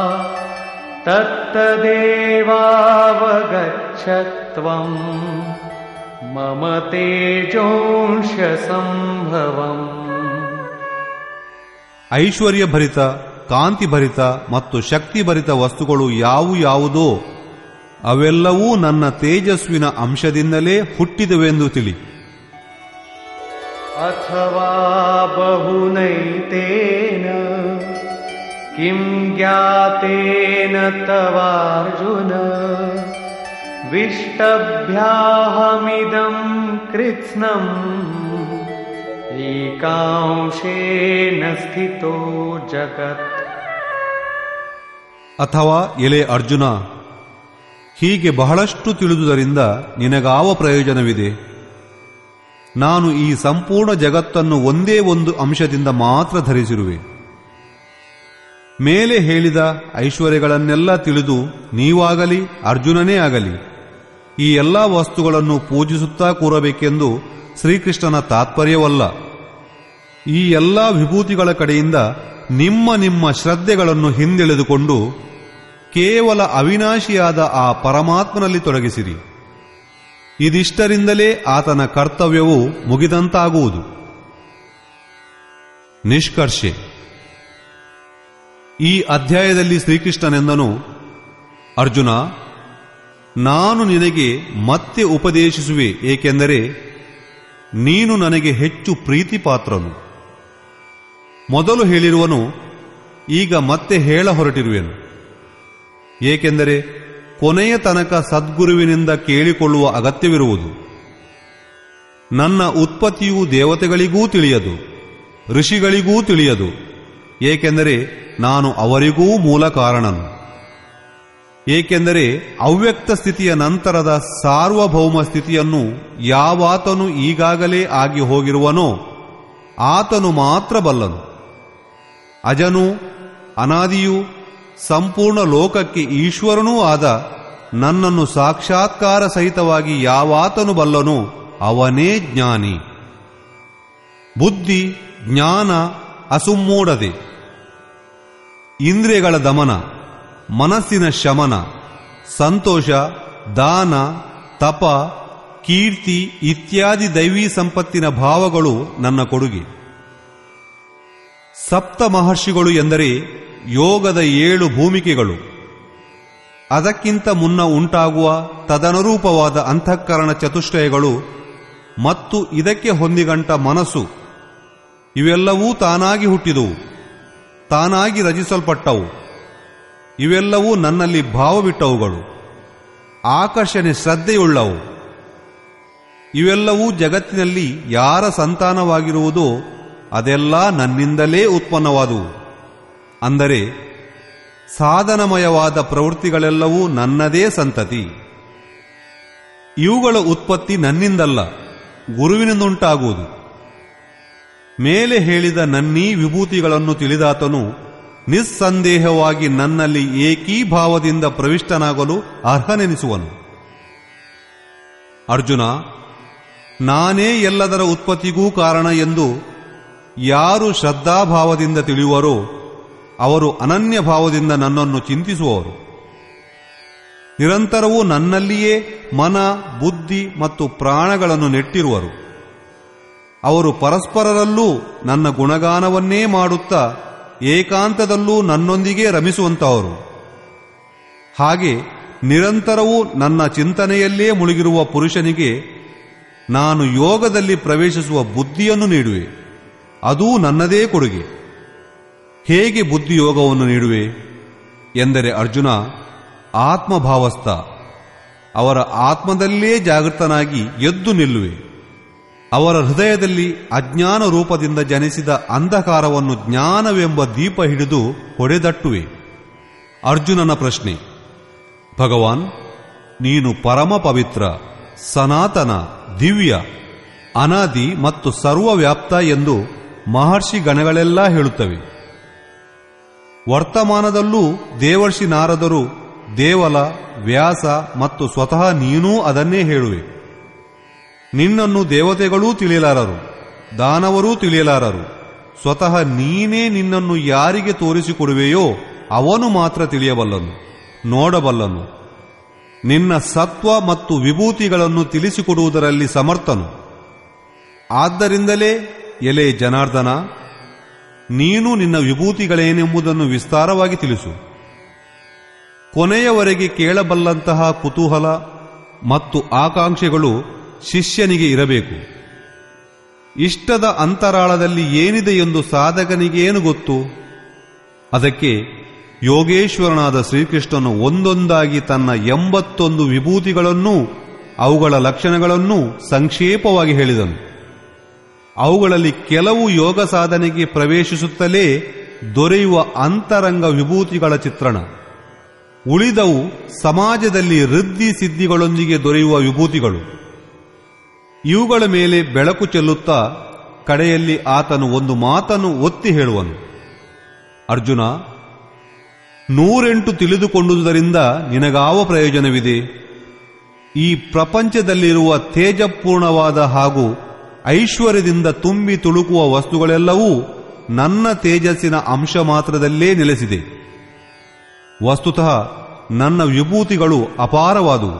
तत्तदेवावगच्छत्वम् मम तेजोंशसम्भवम् ಐಶ್ವರ್ಯಭರಿತ ಕಾಂತಿಭರಿತ ಮತ್ತು ಶಕ್ತಿಭರಿತ ವಸ್ತುಗಳು ಯಾವು ಯಾವುದೋ ಅವೆಲ್ಲವೂ ನನ್ನ ತೇಜಸ್ವಿನ ಅಂಶದಿಂದಲೇ ಹುಟ್ಟಿದವೆಂದು ತಿಳಿ अथवा बहुनैतेन किं ज्ञातेन तवार्जुन विष्टभ्याहमिदं कृत्स्नम् एकांशेन स्थितो जगत् ಅಥವಾ ಎಲೆ ಅರ್ಜುನ ಹೀಗೆ ಬಹಳಷ್ಟು ತಿಳಿದುದರಿಂದ ನಿನಗಾವ ಪ್ರಯೋಜನವಿದೆ ನಾನು ಈ ಸಂಪೂರ್ಣ ಜಗತ್ತನ್ನು ಒಂದೇ ಒಂದು ಅಂಶದಿಂದ ಮಾತ್ರ ಧರಿಸಿರುವೆ ಮೇಲೆ ಹೇಳಿದ ಐಶ್ವರ್ಯಗಳನ್ನೆಲ್ಲ ತಿಳಿದು ನೀವಾಗಲಿ ಅರ್ಜುನನೇ ಆಗಲಿ ಈ ಎಲ್ಲ ವಸ್ತುಗಳನ್ನು ಪೂಜಿಸುತ್ತಾ ಕೂರಬೇಕೆಂದು ಶ್ರೀಕೃಷ್ಣನ ತಾತ್ಪರ್ಯವಲ್ಲ ಈ ಎಲ್ಲ ವಿಭೂತಿಗಳ ಕಡೆಯಿಂದ ನಿಮ್ಮ ನಿಮ್ಮ ಶ್ರದ್ಧೆಗಳನ್ನು ಹಿಂದೆಳೆದುಕೊಂಡು ಕೇವಲ ಅವಿನಾಶಿಯಾದ ಆ ಪರಮಾತ್ಮನಲ್ಲಿ ತೊಡಗಿಸಿರಿ ಇದಿಷ್ಟರಿಂದಲೇ ಆತನ ಕರ್ತವ್ಯವು ಮುಗಿದಂತಾಗುವುದು ನಿಷ್ಕರ್ಷೆ ಈ ಅಧ್ಯಾಯದಲ್ಲಿ ಶ್ರೀಕೃಷ್ಣನೆಂದನು ಅರ್ಜುನ ನಾನು ನಿನಗೆ ಮತ್ತೆ ಉಪದೇಶಿಸುವೆ ಏಕೆಂದರೆ ನೀನು ನನಗೆ ಹೆಚ್ಚು ಪ್ರೀತಿಪಾತ್ರನು ಮೊದಲು ಹೇಳಿರುವನು ಈಗ ಮತ್ತೆ ಹೇಳ ಹೊರಟಿರುವೆನು ಏಕೆಂದರೆ ಕೊನೆಯ ತನಕ ಸದ್ಗುರುವಿನಿಂದ ಕೇಳಿಕೊಳ್ಳುವ ಅಗತ್ಯವಿರುವುದು ನನ್ನ ಉತ್ಪತ್ತಿಯು ದೇವತೆಗಳಿಗೂ ತಿಳಿಯದು ಋಷಿಗಳಿಗೂ ತಿಳಿಯದು ಏಕೆಂದರೆ ನಾನು ಅವರಿಗೂ ಮೂಲ ಕಾರಣನು ಏಕೆಂದರೆ ಅವ್ಯಕ್ತ ಸ್ಥಿತಿಯ ನಂತರದ ಸಾರ್ವಭೌಮ ಸ್ಥಿತಿಯನ್ನು ಯಾವಾತನು ಈಗಾಗಲೇ ಆಗಿ ಹೋಗಿರುವನೋ ಆತನು ಮಾತ್ರ ಬಲ್ಲನು ಅಜನು ಅನಾದಿಯೂ ಸಂಪೂರ್ಣ ಲೋಕಕ್ಕೆ ಈಶ್ವರನೂ ಆದ ನನ್ನನ್ನು ಸಾಕ್ಷಾತ್ಕಾರ ಸಹಿತವಾಗಿ ಯಾವಾತನು ಬಲ್ಲನೋ ಅವನೇ ಜ್ಞಾನಿ ಬುದ್ಧಿ ಜ್ಞಾನ ಅಸುಮ್ಮೂಡದೆ ಇಂದ್ರಿಯಗಳ ದಮನ ಮನಸ್ಸಿನ ಶಮನ ಸಂತೋಷ ದಾನ ತಪ ಕೀರ್ತಿ ಇತ್ಯಾದಿ ದೈವೀ ಸಂಪತ್ತಿನ ಭಾವಗಳು ನನ್ನ ಕೊಡುಗೆ ಸಪ್ತ ಮಹರ್ಷಿಗಳು ಎಂದರೆ ಯೋಗದ ಏಳು ಭೂಮಿಕೆಗಳು ಅದಕ್ಕಿಂತ ಮುನ್ನ ಉಂಟಾಗುವ ತದನುರೂಪವಾದ ಅಂತಃಕರಣ ಚತುಷ್ಟಯಗಳು ಮತ್ತು ಇದಕ್ಕೆ ಹೊಂದಿಗಂಟ ಮನಸ್ಸು ಇವೆಲ್ಲವೂ ತಾನಾಗಿ ಹುಟ್ಟಿದುವು ತಾನಾಗಿ ರಚಿಸಲ್ಪಟ್ಟವು ಇವೆಲ್ಲವೂ ನನ್ನಲ್ಲಿ ಭಾವವಿಟ್ಟವುಗಳು ಆಕರ್ಷಣೆ ಶ್ರದ್ಧೆಯುಳ್ಳವು ಇವೆಲ್ಲವೂ ಜಗತ್ತಿನಲ್ಲಿ ಯಾರ ಸಂತಾನವಾಗಿರುವುದೋ ಅದೆಲ್ಲ ನನ್ನಿಂದಲೇ ಉತ್ಪನ್ನವಾದುವು ಅಂದರೆ ಸಾಧನಮಯವಾದ ಪ್ರವೃತ್ತಿಗಳೆಲ್ಲವೂ ನನ್ನದೇ ಸಂತತಿ ಇವುಗಳ ಉತ್ಪತ್ತಿ ನನ್ನಿಂದಲ್ಲ ಗುರುವಿನಿಂದುಂಟಾಗುವುದು ಮೇಲೆ ಹೇಳಿದ ನನ್ನೀ ವಿಭೂತಿಗಳನ್ನು ತಿಳಿದಾತನು ನಿಸ್ಸಂದೇಹವಾಗಿ ನನ್ನಲ್ಲಿ ಏಕೀಭಾವದಿಂದ ಪ್ರವಿಷ್ಟನಾಗಲು ಅರ್ಹನೆನಿಸುವನು ಅರ್ಜುನ ನಾನೇ ಎಲ್ಲದರ ಉತ್ಪತ್ತಿಗೂ ಕಾರಣ ಎಂದು ಯಾರು ಶ್ರದ್ಧಾಭಾವದಿಂದ ತಿಳಿಯುವರೋ ಅವರು ಅನನ್ಯ ಭಾವದಿಂದ ನನ್ನನ್ನು ಚಿಂತಿಸುವವರು ನಿರಂತರವೂ ನನ್ನಲ್ಲಿಯೇ ಮನ ಬುದ್ಧಿ ಮತ್ತು ಪ್ರಾಣಗಳನ್ನು ನೆಟ್ಟಿರುವರು ಅವರು ಪರಸ್ಪರರಲ್ಲೂ ನನ್ನ ಗುಣಗಾನವನ್ನೇ ಮಾಡುತ್ತಾ ಏಕಾಂತದಲ್ಲೂ ನನ್ನೊಂದಿಗೆ ರಮಿಸುವಂತವರು ಹಾಗೆ ನಿರಂತರವೂ ನನ್ನ ಚಿಂತನೆಯಲ್ಲೇ ಮುಳುಗಿರುವ ಪುರುಷನಿಗೆ ನಾನು ಯೋಗದಲ್ಲಿ ಪ್ರವೇಶಿಸುವ ಬುದ್ಧಿಯನ್ನು ನೀಡುವೆ ಅದೂ ನನ್ನದೇ ಕೊಡುಗೆ ಹೇಗೆ ಬುದ್ಧಿಯೋಗವನ್ನು ನೀಡುವೆ ಎಂದರೆ ಅರ್ಜುನ ಆತ್ಮಭಾವಸ್ಥ ಅವರ ಆತ್ಮದಲ್ಲೇ ಜಾಗೃತನಾಗಿ ಎದ್ದು ನಿಲ್ಲುವೆ ಅವರ ಹೃದಯದಲ್ಲಿ ಅಜ್ಞಾನ ರೂಪದಿಂದ ಜನಿಸಿದ ಅಂಧಕಾರವನ್ನು ಜ್ಞಾನವೆಂಬ ದೀಪ ಹಿಡಿದು ಹೊಡೆದಟ್ಟುವೆ ಅರ್ಜುನನ ಪ್ರಶ್ನೆ ಭಗವಾನ್ ನೀನು ಪರಮ ಪವಿತ್ರ ಸನಾತನ ದಿವ್ಯ ಅನಾದಿ ಮತ್ತು ಸರ್ವವ್ಯಾಪ್ತ ಎಂದು ಮಹರ್ಷಿ ಗಣಗಳೆಲ್ಲ ಹೇಳುತ್ತವೆ ವರ್ತಮಾನದಲ್ಲೂ ದೇವರ್ಷಿ ನಾರದರು ದೇವಲ ವ್ಯಾಸ ಮತ್ತು ಸ್ವತಃ ನೀನೂ ಅದನ್ನೇ ಹೇಳುವೆ ನಿನ್ನನ್ನು ದೇವತೆಗಳೂ ತಿಳಿಯಲಾರರು ದಾನವರೂ ತಿಳಿಯಲಾರರು ಸ್ವತಃ ನೀನೇ ನಿನ್ನನ್ನು ಯಾರಿಗೆ ತೋರಿಸಿಕೊಡುವೆಯೋ ಅವನು ಮಾತ್ರ ತಿಳಿಯಬಲ್ಲನು ನೋಡಬಲ್ಲನು ನಿನ್ನ ಸತ್ವ ಮತ್ತು ವಿಭೂತಿಗಳನ್ನು ತಿಳಿಸಿಕೊಡುವುದರಲ್ಲಿ ಸಮರ್ಥನು ಆದ್ದರಿಂದಲೇ ಎಲೆ ಜನಾರ್ದನ ನೀನು ನಿನ್ನ ವಿಭೂತಿಗಳೇನೆಂಬುದನ್ನು ವಿಸ್ತಾರವಾಗಿ ತಿಳಿಸು ಕೊನೆಯವರೆಗೆ ಕೇಳಬಲ್ಲಂತಹ ಕುತೂಹಲ ಮತ್ತು ಆಕಾಂಕ್ಷೆಗಳು ಶಿಷ್ಯನಿಗೆ ಇರಬೇಕು ಇಷ್ಟದ ಅಂತರಾಳದಲ್ಲಿ ಏನಿದೆ ಎಂದು ಸಾಧಕನಿಗೇನು ಗೊತ್ತು ಅದಕ್ಕೆ ಯೋಗೇಶ್ವರನಾದ ಶ್ರೀಕೃಷ್ಣನು ಒಂದೊಂದಾಗಿ ತನ್ನ ಎಂಬತ್ತೊಂದು ವಿಭೂತಿಗಳನ್ನೂ ಅವುಗಳ ಲಕ್ಷಣಗಳನ್ನೂ ಸಂಕ್ಷೇಪವಾಗಿ ಹೇಳಿದನು ಅವುಗಳಲ್ಲಿ ಕೆಲವು ಯೋಗ ಸಾಧನೆಗೆ ಪ್ರವೇಶಿಸುತ್ತಲೇ ದೊರೆಯುವ ಅಂತರಂಗ ವಿಭೂತಿಗಳ ಚಿತ್ರಣ ಉಳಿದವು ಸಮಾಜದಲ್ಲಿ ವೃದ್ಧಿ ಸಿದ್ಧಿಗಳೊಂದಿಗೆ ದೊರೆಯುವ ವಿಭೂತಿಗಳು ಇವುಗಳ ಮೇಲೆ ಬೆಳಕು ಚೆಲ್ಲುತ್ತಾ ಕಡೆಯಲ್ಲಿ ಆತನು ಒಂದು ಮಾತನ್ನು ಒತ್ತಿ ಹೇಳುವನು ಅರ್ಜುನ ನೂರೆಂಟು ತಿಳಿದುಕೊಂಡುದರಿಂದ ನಿನಗಾವ ಪ್ರಯೋಜನವಿದೆ ಈ ಪ್ರಪಂಚದಲ್ಲಿರುವ ತೇಜಪೂರ್ಣವಾದ ಹಾಗೂ ಐಶ್ವರ್ಯದಿಂದ ತುಂಬಿ ತುಳುಕುವ ವಸ್ತುಗಳೆಲ್ಲವೂ ನನ್ನ ತೇಜಸ್ಸಿನ ಅಂಶ ಮಾತ್ರದಲ್ಲೇ ನೆಲೆಸಿದೆ ವಸ್ತುತಃ ನನ್ನ ವಿಭೂತಿಗಳು ಅಪಾರವಾದುವು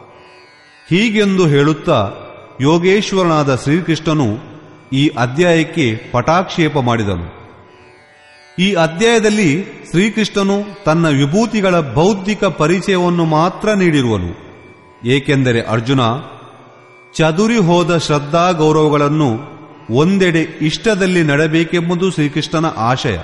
ಹೀಗೆಂದು ಹೇಳುತ್ತಾ ಯೋಗೇಶ್ವರನಾದ ಶ್ರೀಕೃಷ್ಣನು ಈ ಅಧ್ಯಾಯಕ್ಕೆ ಪಟಾಕ್ಷೇಪ ಮಾಡಿದನು ಈ ಅಧ್ಯಾಯದಲ್ಲಿ ಶ್ರೀಕೃಷ್ಣನು ತನ್ನ ವಿಭೂತಿಗಳ ಬೌದ್ಧಿಕ ಪರಿಚಯವನ್ನು ಮಾತ್ರ ನೀಡಿರುವನು ಏಕೆಂದರೆ ಅರ್ಜುನ ಚದುರಿ ಹೋದ ಶ್ರದ್ಧಾ ಗೌರವಗಳನ್ನು ಒಂದೆಡೆ ಇಷ್ಟದಲ್ಲಿ ನಡೆಬೇಕೆಂಬುದು ಶ್ರೀಕೃಷ್ಣನ ಆಶಯ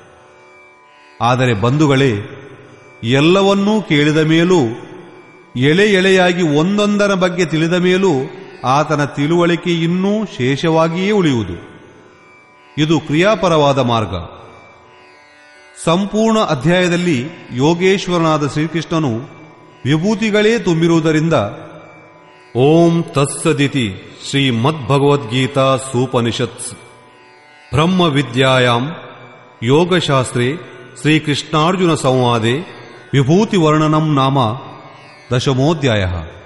ಆದರೆ ಬಂಧುಗಳೇ ಎಲ್ಲವನ್ನೂ ಕೇಳಿದ ಮೇಲೂ ಎಳೆ ಎಳೆಯಾಗಿ ಒಂದೊಂದರ ಬಗ್ಗೆ ತಿಳಿದ ಮೇಲೂ ಆತನ ತಿಳುವಳಿಕೆ ಇನ್ನೂ ಶೇಷವಾಗಿಯೇ ಉಳಿಯುವುದು ಇದು ಕ್ರಿಯಾಪರವಾದ ಮಾರ್ಗ ಸಂಪೂರ್ಣ ಅಧ್ಯಾಯದಲ್ಲಿ ಯೋಗೇಶ್ವರನಾದ ಶ್ರೀಕೃಷ್ಣನು ವಿಭೂತಿಗಳೇ ತುಂಬಿರುವುದರಿಂದ ಓಂ ತತ್ಸದಿತಿ ಶ್ರೀಮದ್ಭಗವದ್ಗೀತಾ ಸೂಪನಿಷತ್ ಬ್ರಹ್ಮ ವಿದ್ಯಾಯಾಂ ಯೋಗಶಾಸ್ತ್ರೇ ಶ್ರೀಕೃಷ್ಣಾರ್ಜುನ ಸಂವಾದೆ ವಿಭೂತಿ ವರ್ಣನಂ ನಾಮ ದಶಮೋಧ್ಯಾಯ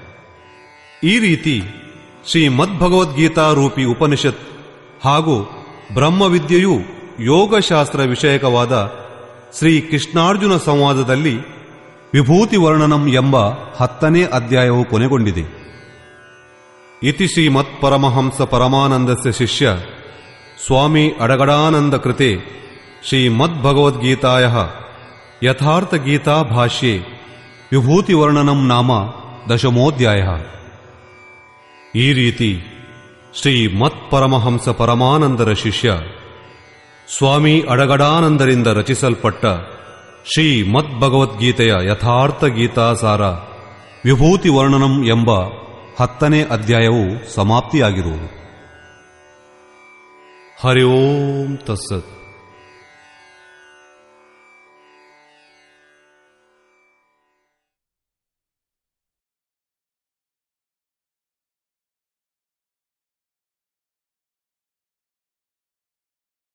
ಈ ರೀತಿ ಶ್ರೀಮದ್ಭಗವದ್ಗೀತಾ ರೂಪಿ ಉಪನಿಷತ್ ಹಾಗೂ ಬ್ರಹ್ಮವಿದ್ಯೆಯು ಯೋಗಶಾಸ್ತ್ರ ವಿಷಯಕವಾದ ಶ್ರೀ ಕೃಷ್ಣಾರ್ಜುನ ಸಂವಾದದಲ್ಲಿ ವಿಭೂತಿ ವರ್ಣನಂ ಎಂಬ ಹತ್ತನೇ ಅಧ್ಯಾಯವು ಕೊನೆಗೊಂಡಿದೆ ಇತಿ ಶ್ರೀಮತ್ ಪರಮಹಂಸ ಪರಮಾನಂದಸ್ಯ ಶಿಷ್ಯ ಸ್ವಾಮಿ ಅಡಗಡಾನಂದ ಕೃತೆ ಶ್ರೀಮದ್ಭಗವದ್ಗೀತಾಯ ಯಥಾರ್ಥ ಗೀತಾ ಭಾಷ್ಯೆ ವಿಭೂತಿ ವರ್ಣನಂ ನಾಮ ದಶಮೋಧ್ಯಾಯ ಈ ರೀತಿ ಶ್ರೀ ಮತ್ ಪರಮಹಂಸ ಪರಮಾನಂದರ ಶಿಷ್ಯ ಸ್ವಾಮಿ ಅಡಗಡಾನಂದರಿಂದ ರಚಿಸಲ್ಪಟ್ಟ ಶ್ರೀ ಮದ್ಭಗವದ್ಗೀತೆಯ ಯಥಾರ್ಥ ಗೀತಾಸಾರ ವಿಭೂತಿ ವರ್ಣನಂ ಎಂಬ ಹತ್ತನೇ ಅಧ್ಯಾಯವು ಸಮಾಪ್ತಿಯಾಗಿರುವುದು ಹರಿ ಓಂ ತಸ್ಸತ್